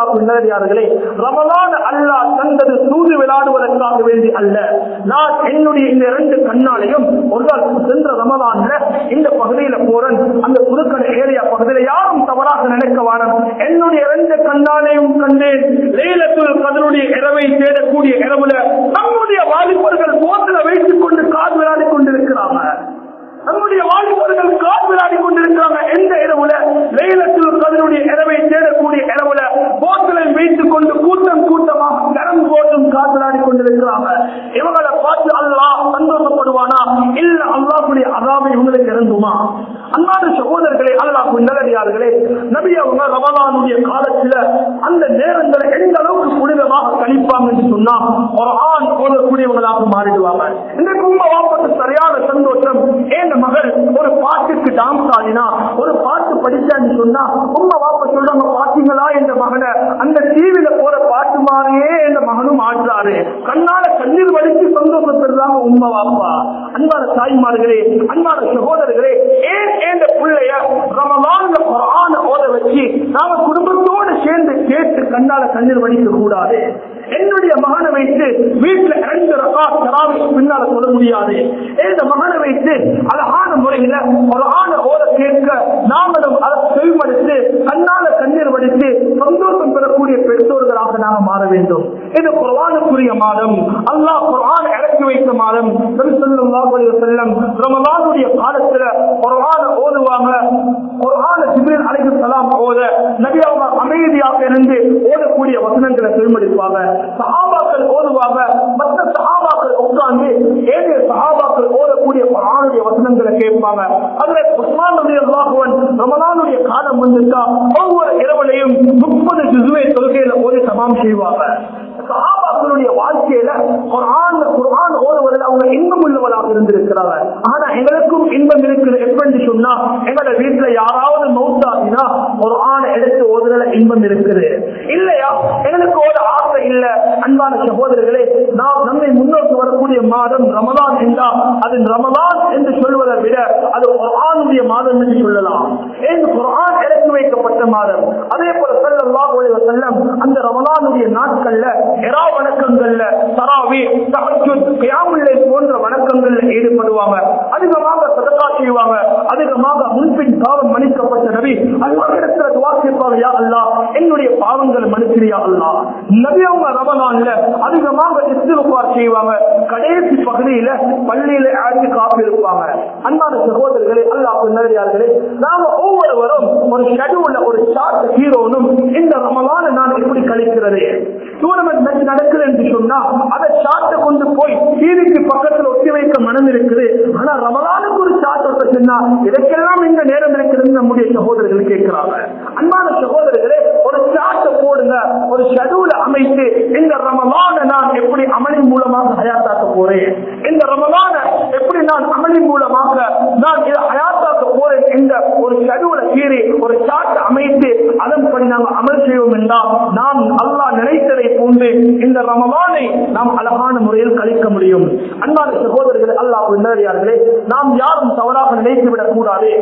நல்லடியார்களே ரமலான் அல்லாஹ் தந்தது சூது விளையாடுவதற்காக வேண்டி அல்ல நான் என்னுடைய இந்த இரண்டு கண்ணாலையும் ஒரு நாள் சென்ற ரமலான்ல இந்த பகுதியில போறேன் அந்த புதுக்கடை ஏரியா பகுதியில யாரும் தவறாக நினைக்க வாரம் என்னுடைய இரண்டு கண்ணாலையும் கண்டேன் லேலத்தில் கதனுடைய இரவை தேடக்கூடிய இரவுல நம்முடைய வாலிபர்கள் போத்துல வைத்துக் கொண்டு காது விளையாடி கொண்டிருக்கிறாங்க நம்முடைய வாலிபர்கள் கால் விளையாடி கொண்டிருக்கிறாங்க எந்த இரவுல லைலத்தில் கதனுடைய இரவை தேடக்கூடிய இரவுல போத்தலை வைத்துக் கொண்டு கூட்டம் கூட்டமாக கரம் போட்டும் கால் விளையாடி கொண்டிருக்கிறாங்க இவங்களை பார்த்து அல்லாஹ் சந்தோஷப்படுவானா இல்ல அல்லாஹுடைய அதாவை இவங்களுக்கு இறங்குமா அன்பான சகோதரர்களே அல்லாஹ் நல்லடியார்களே நபி அவங்க ரமலானுடைய காலத்துல அந்த நேரங்களை எந்த அளவுக்கு புனிதமாக கழிப்பாங்க என்று சொன்னா ஒரு ஆண் ஓடக்கூடியவங்களாக மாறிடுவாங்க இந்த கும்ப வாப்பத்து சரியான சந்தோஷம் ஏன் மகள் ஒரு பாட்டுக்கு டான்ஸ் ஆடினா ஒரு பாட்டு படிச்சான்னு சொன்னா உங்க வாப்ப சொல்றாங்க பாத்தீங்களா என்ற மகனை அந்த டிவியில போற பாட்டு மாதிரியே என்ற மகனும் ஆடுறாரு கண்ணால கண்ணீர் வலிக்கு சந்தோஷப்படுறாங்க உண்மை வாப்பா அன்பான தாய்மார்களே அன்பான சகோதரர்களே ஏன் ஏன் பிள்ளைய ரமலான்ல குரான ஓத வச்சு நாம குடும்பத்தோடு சேர்ந்து கேட்டு கண்ணால கண்ணீர் வடிக்க கூடாது என்னுடைய மகனை வைத்து வீட்டுல இரண்டு ரகா தராவி பின்னால சொல்ல முடியாது இந்த மகனை வைத்து அழகான முறையில அழகான ஓத கேட்க நாமளும் அதை செவிமடுத்து கண்ணால கண்ணீர் வடித்து சந்தோஷம் பெறக்கூடிய பெற்றோர்களாக நாம மாற வேண்டும் இது குர்ஆனுக்குரிய மாதம் அல்லாஹ் குர்ஆன் இறக்கி வைத்த மாதம் நபி ஸல்லல்லாஹு அலைஹி வஸல்லம் ரமலானுடைய காலத்துல குர்ஆன் ஓதுவாங்க குர்ஆன் ஜிப்ரீல் அலைஹிஸ்ஸலாம் ஓத நபி அவங்க அமைதியாக இருந்து ஓதக்கூடிய வசனங்களை செவிமடிப்பாங்க சஹாபாக்கள் ஓதுவாங்க மற்ற சஹாபாக்கள் உட்கார்ந்து ஏழு சஹாபாக்கள் ஓதக்கூடிய குர்ஆனுடைய வசனங்களை கேட்பாங்க அதுல உஸ்மான் ரலியல்லாஹு அன்ஹு ரமலானுடைய காலம் வந்துட்டா ஒவ்வொரு இரவுலையும் முப்பது ஜுசுவை தொழுகையில ஓதி தமாம் செய்வாங்க சஹாபாக்களுடைய வாழ்க்கையில குர்ஆன் குர்ஆன் ஓதுவதில் அவங்க இன்பம் உள்ளவராக இருந்திருக்கிறாங்க ஆனா எங்களுக்கும் இன்பம் இருக்குது எப்படி சொன்னா எங்களோட வீட்டுல யாராவது மௌத்தாகினா ஒரு ஆணை எடுத்து ஓதுதல இன்பம் இருக்குது இல்லையா எங்களுக்கு ஒரு ஆசை இல்ல அன்பான சகோதரர்களே நாம் நம்மை முன்னோக்கி வரக்கூடிய மாதம் ரமலான் என்றா அது ரமலான் என்று சொல்வதை விட அது குர்ஆனுடைய மாதம் என்று சொல்லலாம் ஏன் குர்ஆன் இறக்கி வைக்கப்பட்ட மாதம் அதே போல ஸல்லல்லாஹு அலைஹி வஸல்லம் அந்த ரமலானுடைய நாட்கள்ல இரா வணக்கங்கள்ல தராவி தஹஜ்ஜுத் கியாமுல் லைல் போன்ற வணக்கங்கள்ல ஈடுபடுவாங்க அதிகமாக சதகா செய்வாங்க அதிகமாக முன்பின் பாவம் மன்னிக்கப்பட்ட நபி அல்லாஹ் இடத்துல துவா கேட்பாங்க யா அல்லாஹ் என்னுடைய பாவங்களை மன்னிச்சிரியா அல்லாஹ் நபி அவங்க ரமலான்ல அதிகமாக இஸ்திகுபார் செய்வாங்க கடைசி பகுதியில பள்ளியில ஆட்சி காப்பு இருப்பாங்க அன்பான சகோதரர்களே அல்லாஹ் நல்லடியார்களே நாம ஒவ்வொருவரும் ஒரு ஷெடியூல்ல ஒரு சார்ட் ஹீரோனும் இந்த ரமலான நான் எப்படி கழிக்கிறது டூர்னமெண்ட் மேட்ச் நடக்குது என்று சொன்னா அதை சார்ட்டை கொண்டு போய் டிவிக்கு பக்கத்துல ஒட்டி வைக்க மனம் இருக்குது ஆனா ரமலானுக்கு ஒரு சார்ட் ஒட்ட சொன்னா இதற்கெல்லாம் இந்த நேரம் இருக்கிறது நம்முடைய சகோதரர்கள் கேட்கிறாங்க அன்பான சகோதரர்களே ஒரு சார்ட்டை போடுங்க ஒரு ஷெடியூல் அமைத்து இந்த ரமலான நான் எப்படி அமலின் மூலமாக ஹயாத்தாக்க போறேன் இந்த ரமலான எப்படி நான் அமலின் மூலமாக நான் இதை ஹயாத்தாக்க போறேன் என்ற ஒரு ஷெடியூலை கீறி ஒரு சார்ட் அமைத்து அதன்படி நாங்கள் அமல் செய்வோம் என்றால் நாம் அல்லாஹ் நினைத்ததை போன்று இந்த ரமலானை நாம் அழகான முறையில் கழிக்க முடியும் அன்பான சகோதரர்கள் அல்லாஹ் நேரடியார்களே நாம் யாரும் தவறாக நினைத்து விடக் கூடாது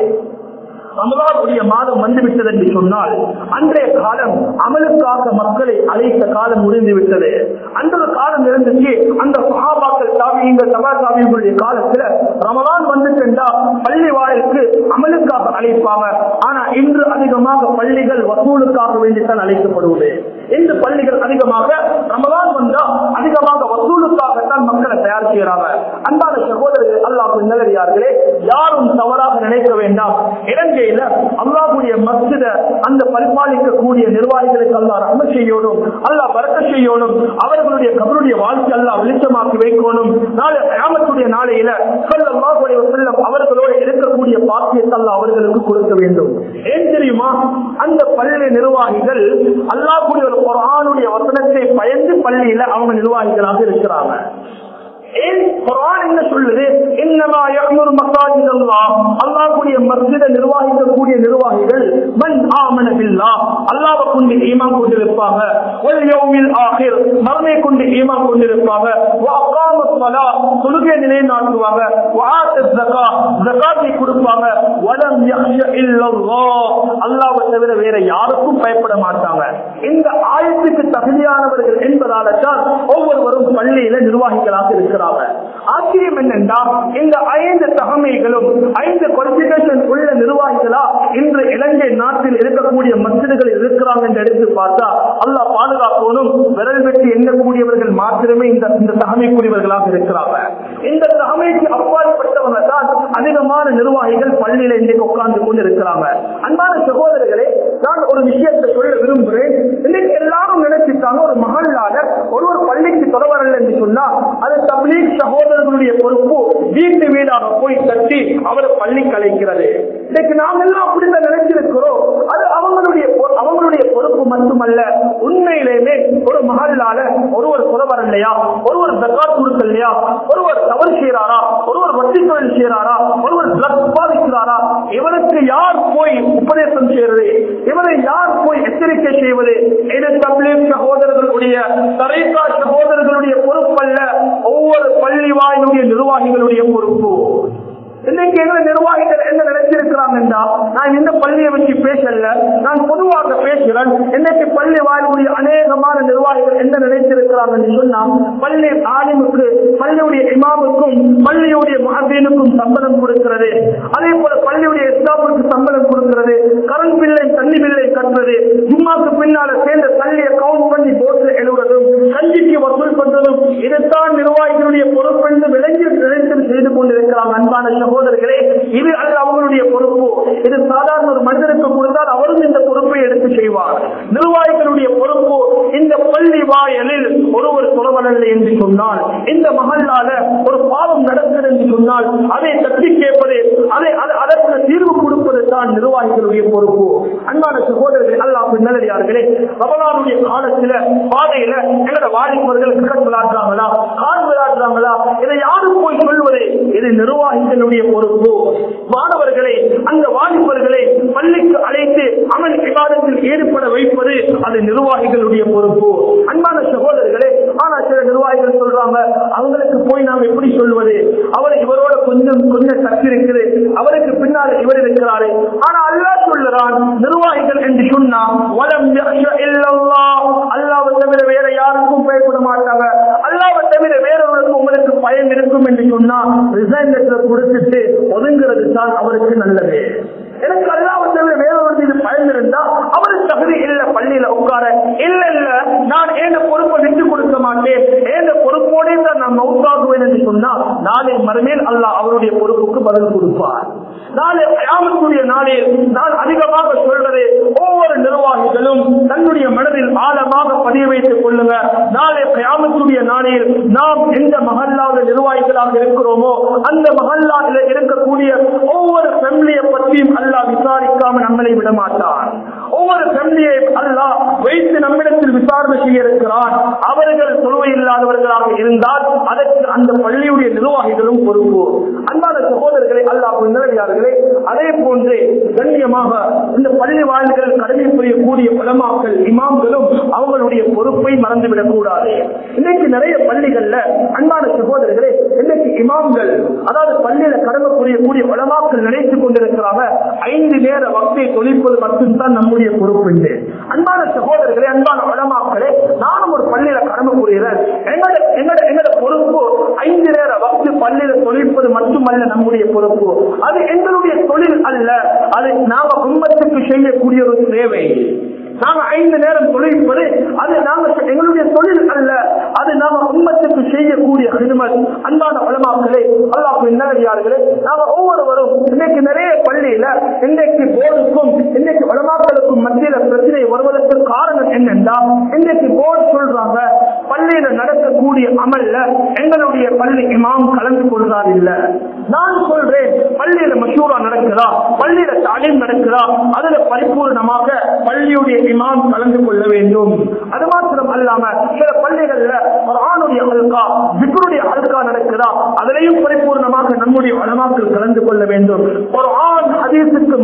ரமலானுடைய மாதம் வந்துவிட்டது என்று சொன்னால் அன்றைய காலம் அமலுக்காக மக்களை அழைத்த காலம் முடிந்து விட்டது அன்றைய காலம் இருந்துச்சு அந்த சகாபாக்கள் தாவியங்கள் சபா தாவியங்களுடைய காலத்துல ரமலான் வந்துட்டா பள்ளி வாயிலுக்கு அமலுக்காக அழைப்பாங்க ஆனா இன்று அதிகமாக பள்ளிகள் வசூலுக்காக வேண்டித்தான் அழைக்கப்படுவது இந்த பள்ளிகள் அதிகமாக ரமலான் வந்தா அதிகமாக வசூலுக்காகத்தான் மக்களை தயார் செய்யறாங்க அன்பான சகோதரர்கள் அல்லாஹ் நல்லடியார்களே யாரும் தவறாக நினைக்க வேண்டாம் இலங்கையில அல்லாஹுடைய மஸ்ஜித அந்த பரிபாலிக்கக்கூடிய நிர்வாகிகளுக்கு அல்லாஹ் ரஹ்ம செய்யணும் அல்லாஹ் பறக்க செய்யணும் அவர்களுடைய கபருடைய வாழ்க்கை அல்லாஹ் வெளிச்சமாக்கி வைக்கணும் நாளை கியாமத்துடைய நாளையில ஸல்லல்லாஹு அலைஹி வஸல்லம் அவர்களோடு இருக்கக்கூடிய பாக்கியத்தை அல்லாஹ் அவர்களுக்கு கொடுக்க வேண்டும் ஏன் தெரியுமா அந்த பள்ளி நிர்வாகிகள் அல்லாஹ்வுடைய ஒரு குர்ஆனுடைய வசனத்தை பயந்து பள்ளியில அவங்க நிர்வாகிகளாக இருக்கிறாங்க ஏன் குர்ஆன் என்ன சொல்லுது இன்னமா யஅமுரு மசாஜித் அல்லாஹ் அல்லாஹ்வுடைய மஸ்ஜிதை நிர்வகிக்கக்கூடிய நிர்வாகிகள் மன் ஆமன பில்லாஹ் அல்லாஹ்வை கொண்டு ஈமான் கொண்டிருப்பாங்க வல் யௌமில் ஆகிர் மறுமை கொண்டு ஈமான் கொண்டிருப்பாங்க வ அகாமஸ் ஸலாத் தொழுகை நிலைநாட்டுவாங்க வ ஆத்தஸ் ஸகாத் ஸகாத்தை கொடுப்பாங்க வலம் யக்ஷ இல்லல்லாஹ் அல்லாஹ்வை தவிர வேற யாருக்கும் பயப்பட மாட்டாங்க இந்த ஆயத்துக்கு தகுதியானவர்கள் என்பதால தான் ஒவ்வொருவரும் பள்ளியில நிர்வாகிகளாக இருக்கிறாங்க ஆச்சரியம் என்னென்றா இந்த ஐந்து தகமைகளும் ஐந்து குவாலிபிகேஷன் உள்ள நிர்வாகிகளா இன்று இலங்கை நாட்டில் இருக்கக்கூடிய மசிதர்கள் இருக்கிறாங்க என்று எடுத்து பார்த்தா அல்லாஹ் பாதுகாக்கணும் விரல் வெட்டி எண்ணக்கூடியவர்கள் மாத்திரமே இந்த இந்த தகமைக்குரியவர்களாக இருக்கிறாங்க இந்த தகமைக்கு அப்பாற்பட்டவங்க தான் அதிகமான நிர்வாகிகள் பள்ளியில இன்றைக்கு உட்கார்ந்து கொண்டு இருக்கிறாங்க அன்பான சகோதரர்களே நான் ஒரு விஷயத்தை சொல்ல விரும்புகிறேன் இன்னைக்கு எல்லாரும் நினைச்சிட்டாங்க ஒரு மகளாக ஒரு ஒரு பள்ளிக்கு தொடரல என்று சொன்னா அது தப்லீக் சகோதரர்களுடைய பொறுப்பு வீட்டு வீடாக போய் தட்டி அவரை பள்ளி கலைக்கிறது இன்னைக்கு நாம எல்லாம் அப்படித்தான் நினைச்சிருக்கிறோம் அது அவங்களுடைய பொ- அவங்களுடைய பொறுப்பு மட்டுமல்ல உண்மையிலேயே ஒரு மகளால ஒருவர் புறவர் இல்லையா ஒருவர் தக்காத் கொடுக்கலையா ஒருவர் தவறு செய்யறாரா ஒருவர் வட்டி தொழில் செய்யறாரா ஒருவர் ட்ரக்ஸ் பாதிக்கிறாரா இவருக்கு யார் போய் உபதேசம் செய்யறது இவரை யார் போய் எச்சரிக்கை செய்வது இது தப்லீக் சகோதரர்களுடைய தரைக்கா சகோதரர்களுடைய பொறுப்பல்ல ஒவ்வொரு பள்ளி வாயினுடைய நிர்வாகிகளுடைய பொறுப்பு இன்னைக்கு எங்க நிர்வாகிகள் என்ன நினைச்சிருக்கிறாங்க என்றால் நான் இந்த பள்ளியை வச்சு பேசல நான் பொதுவாக பேசுகிறேன் இன்னைக்கு பள்ளி வாயிலுடைய அநேகமான நிர்வாகிகள் என்ன நினைச்சிருக்கிறாங்க என்று சொன்னா பள்ளி ஆலிமுக்கு பள்ளியுடைய இமாமுக்கும் பள்ளியுடைய மகதீனுக்கும் சம்பளம் கொடுக்கிறது அதே போல பள்ளியுடைய இஸ்லாமுக்கு சம்பளம் கொடுக்கிறது கரண்ட் பில்லை தண்ணி பில்லை கட்டுறது ஜும்மாக்கு பின்னால சேர்ந்த தள்ளியை கவுண்ட் பண்ணி போட்டு எழுதுறதும் கஞ்சிக்கு வசூல் பண்றதும் இதுதான் நிர்வாகிகளுடைய பொறுப்பு என்று விளங்கி நினைத்து செய்து கொண்டிருக்கிறாங்க அன்பான சகோதரர்களே இது அல்ல அவங்களுடைய பொறுப்பு இது சாதாரண ஒரு மனிதனுக்கு கொடுத்தால் அவரும் இந்த பொறுப்பை எடுத்து செய்வார் நிர்வாகிகளுடைய பொறுப்பு இந்த பள்ளி வாயலில் ஒருவர் தொடரவில்லை என்று சொன்னால் இந்த மகளால ஒரு பாவம் நடக்கிறது என்று சொன்னால் அதை தட்டி கேட்பது அதை அது- அதற்கு தீர்வு கொடுப்பது தான் நிர்வாகிகளுடைய பொறுப்பு அன்பான சகோதரர்கள் அல்லாஹ் நல்லடியார்களே ரமலானுடைய காலத்துல பாதையில எங்களோட வாலிபர்கள் கிரிக்கெட் விளையாடுறாங்களா கால் விளையாடுறாங்களா இதை யாரும் போய் சொல்வது இது நிர்வாகிகளுடைய பொறுப்பு மாணவர்களை அந்த வாலிபர்களை பள்ளிக்கு அழைத்து அமல் விவாதத்தில் ஈடுபட வைப்பது அது நிர்வாகிகளுடைய பொறுப்பு அன்பான சகோதரர்களே ஆனா சில நிர்வாகிகள் சொல்றாங்க அவங்களுக்கு போய் நாம் எப்படி சொல்வது அவர் இவரோட கொஞ்சம் கொஞ்சம் சக்தி இருக்குது அவருக்கு பின்னால் இவர் இருக்கிறாரு ஆனா அல்லாஹ் சொல்லுறான் நிர்வாகிகள் என்று சொன்னா வலம் யக்ஷ இல்லல்லாஹ் அல்லாஹ்வை தவிர வேற யாருக்கும் பயப்பட மாட்டாங்க அல்லாஹ்வை தவிர வேறொருவருக்கு உங்களுக்கு பயம் இருக்கும் என்று சொன்னா ரிசைன் லெட்டர் கொடுத்துட்டு ஒதுங்கிறது தான் அவருக்கு நல்லது எனக்கு அல்லாஹ்வை தவிர வேறொரு மீது பயம் இருந்தா அவருக்கு தகுதி இல்ல பள்ளியில உட்கார இல்ல இல்ல நான் ஏன பொறுப்பை விட்டு கொடுக்க மாட்டேன் ஏன பொறுப்போடே தான் நான் மவுத்தாகுவேன் என்று சொன்னா நாளை மறுமேல் அல்லாஹ் அவருடைய பொறுப்புக்கு பதில் கொடுப்பார் நாளை கயாமத்துடைய நாளில் நான் அதிகமாக சொல்றது ஒவ்வொரு நிர்வாகிகளும் தன்னுடைய மனதில் ஆழமாக பதிய வைத்துக் கொள்ளுங்க நாளை கயாமத்துடைய நாளில் நாம் எந்த மகல்லாத நிர்வாகிகளாக இருக்கிறோமோ அந்த மகல்லாவில் இருக்கக்கூடிய ஒவ்வொரு ஃபேமிலியை பற்றியும் அல்லாஹ் விசாரிக்காம நம்மளை விட மாட்டான் ஒவ்வொரு ஃபேமிலியை அல்லாஹ் வைத்து நம்மிடத்தில் விசாரணை செய்ய இருக்கிறான் அவர்கள் தொழுவை இல்லாதவர்களாக இருந்தால் அதற்கு அந்த பள்ளியுடைய நிர்வாகிகளும் பொறுப்பு அன்பான சகோதரர்களை அல்லாஹ் நிலவியார்களே அதே போன்று கண்ணியமாக இந்த பள்ளி வாழ்கள் கடமை புரியக்கூடிய உலமாக்கள் இமாம்களும் அவங்களுடைய பொறுப்பை மறந்துவிடக் கூடாது இன்னைக்கு நிறைய பள்ளிகள்ல அன்பான சகோதரர்களே இன்னைக்கு இமாம்கள் அதாவது பள்ளியில கடமை புரியக்கூடிய உலமாக்கள் நினைத்துக் கொண்டிருக்கிறாங்க ஐந்து நேர வக்தை தொழிற்பது மட்டும்தான் நம்முடைய பொறுப்பு என்று அன்பான சகோதரர்களே அன்பான உலமாக்களே நானும் ஒரு பள்ளியில கடமை புரிகிறேன் எங்களோட எங்களோட எங்களோட பொறுப்பு ஐந்து நேர வக்து பள்ளியில தொழிற்பது மட்டுமல்ல நம்முடைய பொறுப்பு அது எங்களுடைய தொழில் அல்ல அது நாம குடும்பத்துக்கு செய்யக்கூடிய ஒரு சேவை நாம ஐந்து நேரம் தொழிற்பது அது நாம எங்களுடைய தொழில் அல்ல அது நாம உண்மத்துக்கு செய்யக்கூடிய ஹிதுமத் அன்பான உலமாக்களே அல்லாஹ் நல்லடியார்களே நாம ஒவ்வொருவரும் இன்னைக்கு நிறைய பள்ளியில இன்றைக்கு போர்டுக்கும் இன்றைக்கு உலமாக்களுக்கும் மத்தியில பிரச்சனை வருவதற்கு காரணம் என்னென்றா இன்றைக்கு போர்டு சொல்றாங்க பள்ளியில நடக்கக்கூடிய அமல்ல எங்களுடைய பள்ளி இமாம் கலந்து கொள்றார் இல்ல நான் சொல்றேன் பள்ளியில மஷூரா நடக்குதா பள்ளியில தாலீம் நடக்குதா அதுல பரிபூர்ணமாக பள்ளியுடைய இமாம் கலந்து கொள்ள வேண்டும் அது மாத்திரம் அல்லாம சில பள்ளிகள்ல ஒரு ஆணுடைய அல்கா விக்ருடைய அல்கா நடக்குதா அதிலையும் பரிபூர்ணமாக நம்முடைய வளமாக்கள் கலந்து கொள்ள வேண்டும் ஒரு ஆண் ஹதீஸுக்கு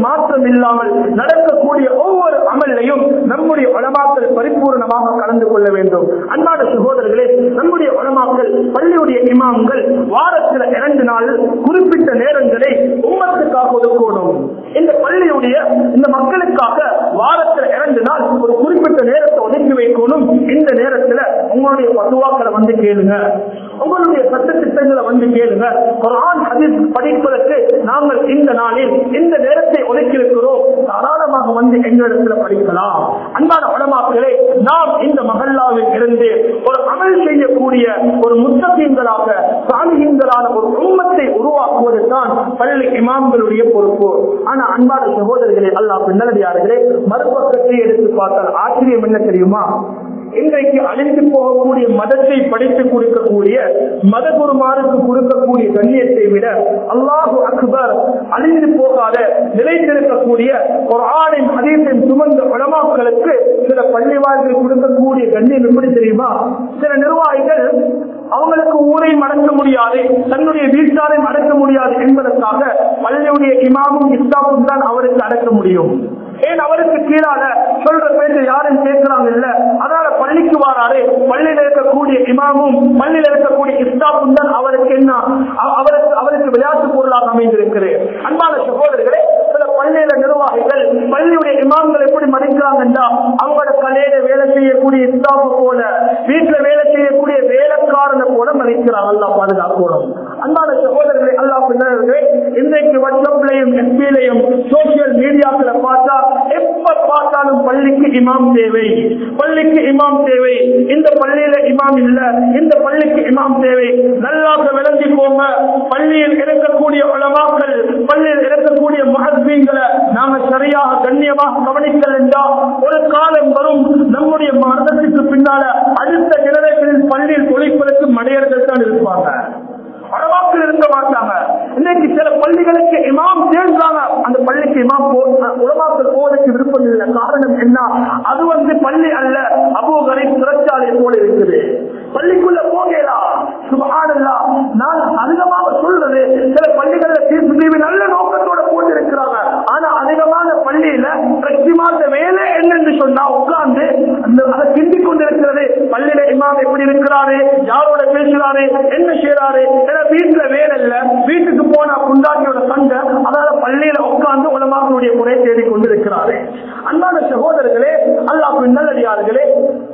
மாற்றம் இல்லாமல் நடக்கக்கூடிய ஒவ்வொரு அமலையும் நம்முடைய உலமாக்கள் பரிபூர்ணமாக கலந்து கொள்ள வேண்டும் அன்பான சகோதரர்களே நம்முடைய உலமாக்கள் பள்ளியுடைய இமாம்கள் வாரத்தில் இரண்டு நாள் குறிப்பிட்ட நேரங்களை உம்மத்துக்காக ஒதுக்கணும் இந்த பள்ளியுடைய இந்த மக்களுக்காக வாரத்தில் இரண்டு நாள் ஒரு குறிப்பிட்ட நேரத்தை ஒதுக்கி வைக்கணும் இந்த நேரத்துல உங்களுடைய பதுவாக்களை வந்து கேளுங்க உங்களுடைய சட்ட திட்டங்களை வந்து கேளுங்க குரான் ஹதீஸ் படிப்பதற்கு நாங்கள் இந்த நாளில் இந்த நேரத்தை ஒதுக்கி இருக்கிறோம் தாராளமாக வந்து எங்களிடத்துல படிக்கலாம் அன்பான உடமாக்களே நாம் இந்த மகல்லாவில் இருந்து ஒரு அமல் செய்யக்கூடிய ஒரு முத்தகங்களாக சாமிகங்களான ஒரு உண்மத்தை உருவாக்குவது தான் பள்ளி இமாம்களுடைய பொறுப்பு ஆனா அன்பான சகோதரர்களே அல்லாஹ் பின்னடியார்களே மறுபக்கத்தை எடுத்து பார்த்தால் ஆச்சரியம் என்ன தெரியுமா இன்றைக்கு அழிந்து போகக்கூடிய மதத்தை படித்து கொடுக்கக்கூடிய மத குருமாருக்கு கொடுக்கக்கூடிய கண்ணியத்தை விட அல்லாஹு அக்பர் அழிந்து போகாத நிலைத்திருக்கக்கூடிய ஒரு ஆணின் அதீசின் சுமந்த உலமாக்களுக்கு சில பள்ளிவாய்கள் கொடுக்கக்கூடிய கண்ணியம் எப்படி தெரியுமா சில நிர்வாகிகள் அவங்களுக்கு ஊரை மடக்க முடியாது தன்னுடைய வீட்டாரை மடக்க முடியாது என்பதற்காக பள்ளியுடைய இமாமும் இஸ்லாமும் தான் அவருக்கு அடக்க முடியும் ஏன் அவருக்கு கீழால சொல்ற பேச்சு யாரும் கேட்கிறாங்க இல்ல அதனால பள்ளிக்கு வராரு பள்ளியில இருக்கக்கூடிய இமாமும் பள்ளியில இருக்கக்கூடிய இஸ்தாப்பும் தான் அவருக்கு என்ன அவ- அவருக்கு அவருக்கு விளையாட்டு பொருளாக அமைந்திருக்கிறது அன்பான சகோதரர்களே சில பள்ளியில நிர்வாகிகள் பள்ளியுடைய இமாம்கள் எப்படி மதிக்கிறாங்கன்னா அவங்களோட கலையில வேலை செய்யக்கூடிய இஸ்தாப்பு போல வீட்டுல வேலை செய்யக்கூடிய வேலைக்காரனை போல மதிக்கிறாங்க அல்லா பாதுகாக்கணும் அன்பான சகோதரர்களை அல்லா பின்னர்களே இன்றைக்கு வாட்ஸ்அப்லையும் எஸ்பிலையும் சோசியல் மீடியாக்களை பார்த்தா எப்ப பார்த்தாலும் பள்ளிக்கு இமாம் தேவை பள்ளிக்கு இமாம் தேவை இந்த பள்ளியில இமாம் இல்ல இந்த பள்ளிக்கு இமாம் தேவை நல்லாக விளங்கி போங்க பள்ளியில் இருக்கக்கூடிய உலமாக்கள் பள்ளியில் இருக்கக்கூடிய மகத்வீங்களை நாம சரியாக கண்ணியமாக கவனிக்கல் என்றால் ஒரு காலம் வரும் நம்முடைய மரணத்துக்கு பின்னால அடுத்த ஜெனரேஷனில் பள்ளியில் தொழிற்பதற்கு மடையர்கள் தான் இருப்பாங்க உலமாக்கள் இருக்க மாட்டாங்க இன்னைக்கு சில பள்ளிகளுக்கு இமாம் சேர்ந்தாங்க அந்த பள்ளிக்கு இமாம் போ உலமாக்கள் போவதற்கு விருப்பம் இல்லை காரணம் என்ன அது வந்து பள்ளி அல்ல அபோகரை சிறைச்சாலை போல இருக்குது பள்ளிக்குள்ள போகலாம் சுபஹானல்லா நான் அதிகமாக சொல்றது சில பள்ளிகள்ல சிசிடிவி நல்ல நோக்கத்தோட போட்டு இருக்கிறாங்க ஆனா அதிகமான பள்ளியில பிரச்சிமாத்த வேலை என்னன்னு சொன்னா உட்கார்ந்து அந்த அதை சிந்திக் கொண்டிருக்கிறது பள்ளியில இமாம் எப்படி இருக்கிறாரு யாரோட பேசுறாரு என்ன செய்யறாரு ஏன்னா வீட்டுல வேலை இல்ல வீட்டுக்கு போனா குண்டாட்டியோட சண்டை அதால பள்ளியில உட்கார்ந்து உலமாக்களுடைய முறை தேடிக் கொண்டிருக்கிறாரு அன்பான சகோதரர்களே அல்லாஹ் நல்லடியார்களே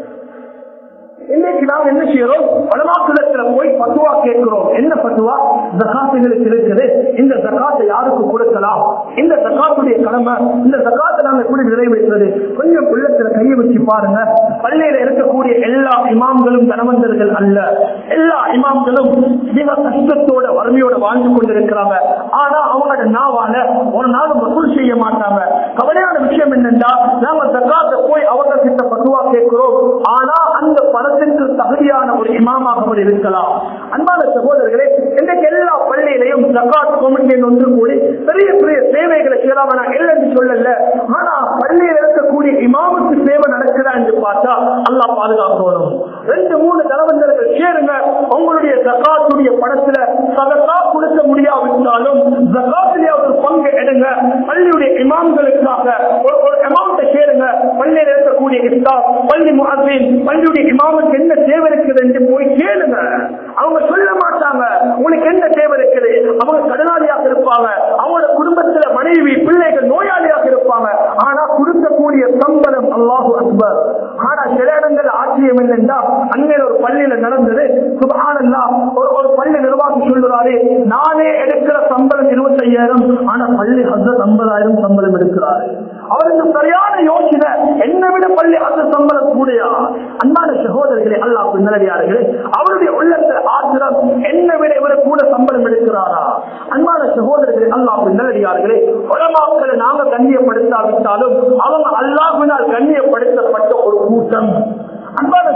இன்னைக்கு நாம் என்ன செய்யறோம் பலமாக்குளத்துல போய் பத்துவா கேட்கிறோம் என்ன பத்துவா ஜகாத்துகளுக்கு இருக்குது இந்த ஜகாத்தை யாருக்கு கொடுக்கலாம் இந்த ஜகாத்துடைய கடமை இந்த ஜகாத்தை நாங்க எப்படி நிறைவேற்றுறது கொஞ்சம் உள்ளத்துல கையை வச்சு பாருங்க பள்ளியில இருக்கக்கூடிய எல்லா இமாம்களும் தனவந்தர்கள் அல்ல எல்லா இமாம்களும் மிக கஷ்டத்தோட வறுமையோட வாழ்ந்து கொண்டிருக்கிறாங்க ஆனா அவங்களோட நாவால ஒரு நாள் வசூல் செய்ய மாட்டாங்க கவலையான விஷயம் என்னன்னா நாம ஜகாத்தை போய் அவங்க கிட்ட பத்துவா கேட்கிறோம் ஆனா அந்த பணத்திற்கு தகுதியான ஒரு இமாமாக அவர் இருக்கலாம் அன்பான சகோதரர்களே இன்றைக்கு எல்லா பள்ளியிலையும் ஜகாத் கமிட்டியின் ஒன்று கூடி பெரிய பெரிய சேவைகளை செய்யலாம் நான் இல்லைன்னு சொல்லல ஆனா பள்ளியில் இருக்கக்கூடிய இமாமுக்கு சேவை நடக்குதா என்று பார்த்தா அல்லாஹ் பாதுகாக்கணும் ரெண்டு மூணு தலைவந்தர்கள் சேருங்க உங்களுடைய ஜகாத்துடைய பணத்துல சதக்கா கொடுக்க முடியாவிட்டாலும் ஜகாத்திலே ஒரு பங்கு எடுங்க பள்ளியுடைய இமாம்களுக்காக ஒரு ஒரு அமௌண்ட்டை சேருங்க பள்ளியில் இருக்கக்கூடிய இஸ்தா பள்ளி முஹத்தின் பள்ளியுடைய இமாமுக்கு என்ன தேவை இருக்குது என்று போய் கேளுங்க அவங்க சொல்ல மாட்டாங்க உங்களுக்கு என்ன தேவை இருக்குது அவங்க கடனாளியாக இருப்பாங்க அவங்களோட குடும்பத்துல மனைவி பிள்ளைகள் நோயாளியாக இருப்பாங்க ஆனா கொடுக்கக்கூடிய சம்பளம் அல்லாஹு அக்பர் ஆனா சில இடங்கள் ஆச்சரியம் என்னென்றா அண்மையில் ஒரு பள்ளியில நடந்தது சுபஹானல்லா ஒரு ஒரு பள்ளி நிர்வாகி சொல்லுறாரு நானே எடுக்கிற சம்பளம் இருபத்தி ஐயாயிரம் ஆனா பள்ளி ஹசரத் ஐம்பதாயிரம் சம்பளம் எடுக்கிறாரு அவருக்கு சரியான யோசனை என்னை விட பள்ளி அந்த சம்பளம் கூடையா அன்பான சகோதரர்களே அல்லாஹ் நல்லடியார்களே அவருடைய உள்ளத்துல ஆத்திரம் என்னை விட இவரை கூட சம்பளம் எடுக்கிறாரா அன்பான சகோதரர்களே அல்லாஹ் நல்லடியார்களே உலமாக்களை நாங்க கண்ணியப்படுத்தாவிட்டாலும் அவங்க அல்லாஹினால் கண்ணியப்படுத்தப்பட்ட ஒரு கூட்டம் அன்பான சகோதரர்கள்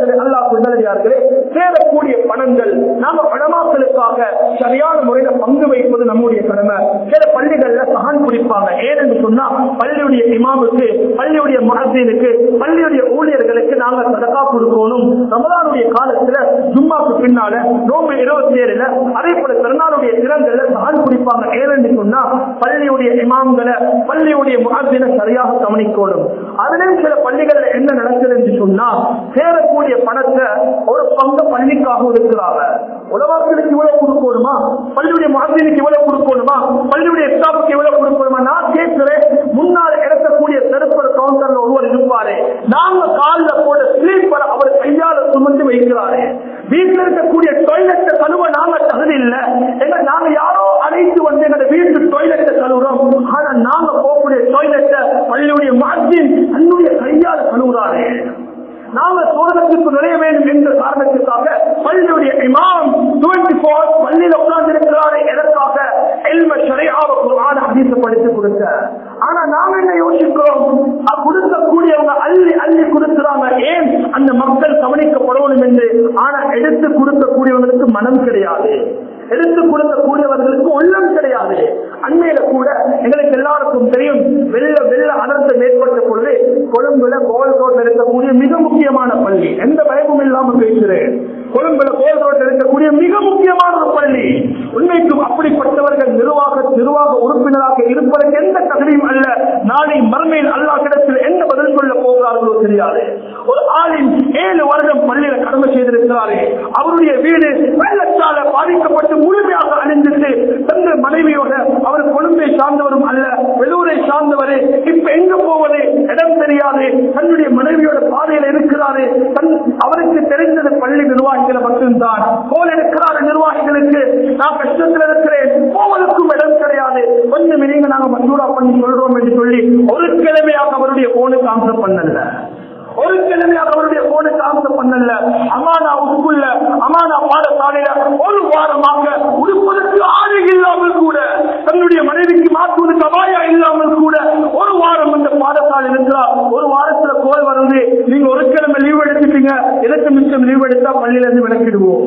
சகோதரர்களே அல்லாஹ் நல்லடியார்களே சேரக்கூடிய பணங்கள் நாம பணமாக்களுக்காக சரியான முறையில பங்கு வைப்பது நம்முடைய கடமை சில பள்ளிகள்ல சகான் குடிப்பாங்க ஏனென்று சொன்னா பள்ளியுடைய இமாமுக்கு பள்ளியுடைய மகசீனுக்கு பள்ளியுடைய ஊழியர்களுக்கு நாங்க சதக்கா கொடுக்கணும் ரமலானுடைய காலத்துல ஜும்மாக்கு பின்னால நோம்பு இருபத்தி ஏழுல அதே போல திருநாளுடைய திறன்கள்ல சகான் குடிப்பாங்க ஏனென்று சொன்னா பள்ளியுடைய இமாம்களை பள்ளியுடைய முகத்தினை சரியாக கவனிக்கணும் அதுலயும் சில பள்ளிகள்ல என்ன நடக்குது என்று சொன்னா சேரக்கூடிய பணத்தை ஒரு பங்கு பள்ளிக்காக ஒதுக்குறாங்க உலவாக்களுக்கு இவ்வளவு கொடுக்கணுமா பள்ளியுடைய முகத்தினுக்கு இவ்வளவு கொடுக்கணுமா பள்ளியுடைய ஸ்டாஃபுக்கு இவ்வளவு கொடுக்கணுமா நான் கேட்கிறேன் முன்னால் இறக்கக்கூடிய தெருப்பர் கவுண்டர்ல ஒருவர் இருப்பாரு நாங்க காலில் போட ஸ்லீப்பர் அவர் கையால சுமந்து வைக்கிறாரு வீட்டில் இருக்கக்கூடிய டொய்லெட்டை கழுவ நாங்க தகுதி இல்ல எங்க நாங்க யாரோ அழைத்து வந்து எங்க வீட்டு டொய்லெட்டை கழுவுறோம் ஆனா நாங்க போகக்கூடிய டொய்லெட்டை பள்ளியுடைய மாற்றின் தன்னுடைய கையால கழுவுறாரு நாங்க சோதனத்திற்கு நுழைய வேண்டும் என்ற காரணத்திற்காக பள்ளியுடைய இமாம் டுவெண்டி போர் பள்ளியில உட்கார்ந்து இருக்கிறாரு எதற்காக எல்ம ஷரையாவ குரான ஹதீஸ படித்து கொடுக்க ஆனா நாங்க என்ன யோசிக்கிறோம் அது கொடுக்கக்கூடியவங்க அள்ளி அள்ளி கொடுக்கிறாங்க ஏன் அந்த மக்கள் கவனிக்கப்படணும் என்று ஆனா எடுத்து கொடுக்கக்கூடியவங்களுக்கு மனம் கிடையாது எடுத்து கொடுக்கக்கூடியவர்களுக்கு உள்ளம் கிடையாது அண்மையில கூட எங்களுக்கு எல்லாருக்கும் தெரியும் வெள்ள வெள்ள அனர்த்தம் ஏற்பட்ட பொழுது கொழும்புல கோல் ரோட்ல இருக்கக்கூடிய மிக முக்கியமான பள்ளி எந்த பயமும் இல்லாம பேசுறேன் கொழும்புல கோல் ரோட்ல இருக்கக்கூடிய மிக முக்கியமான ஒரு பள்ளி உண்மைக்கும் அப்படிப்பட்டவர்கள் நிர்வாக நிர்வாக உறுப்பினராக இருப்பதற்கு எந்த தகுதியும் அல்ல நாளை மறுமையில் அல்லா கிடத்தில் என்ன பதில் சொல்ல போகிறார்களோ தெரியாது ஒரு ஆளின் ஏழு வருடம் பள்ளியில கடமை செய்திருக்கிறாரே அவருடைய வீடு வெள்ளத்தால பாதிக்கப்பட்டு முழுமையாக அழிந்துட்டு தந்த மனைவியோட அவர் கொழும்பை சார்ந்தவரும் அல்ல வெள்ளூரை சார்ந்தவரே இப்ப எங்க போவது இடம் தெரியாது தன்னுடைய மனைவியோட பாதையில இருக்கிறாரு தன் அவருக்கு தெரிந்தது பள்ளி நிர்வாகிகளை மட்டும்தான் போல் இருக்கிறார் நிர்வாகிகளுக்கு நான் கஷ்டத்தில் இருக்கிறேன் போவதற்கும் இடம் கிடையாது கொஞ்சம் நீங்க நாங்க மசூரா பண்ணி சொல்றோம் என்று சொல்லி ஒரு கிழமையாக அவருடைய போனுக்கு ஆன்சர் பண்ணல ஒரு கிழமையாக அவருடைய போனுக்கு ஆன்சர் பண்ணல அமானா உட்குள்ள அமானா பாடசாலையில ஒரு வாரமாக உடுப்பதற்கு ஆடை இல்லாமல் கூட தன்னுடைய மனைவிக்கு மாற்றுவதற்கு அபாயா இல்லாமல் கூட ஒரு வாரம் அந்த பாடசாலை இருக்கிறார் ஒரு வாரத்துல கோல் வருது நீங்க ஒரு கிழமை லீவ் எடுத்துட்டீங்க எதற்கு மிச்சம் லீவ் எடுத்தா பள்ளியில இருந்து விளக்கிடுவோம்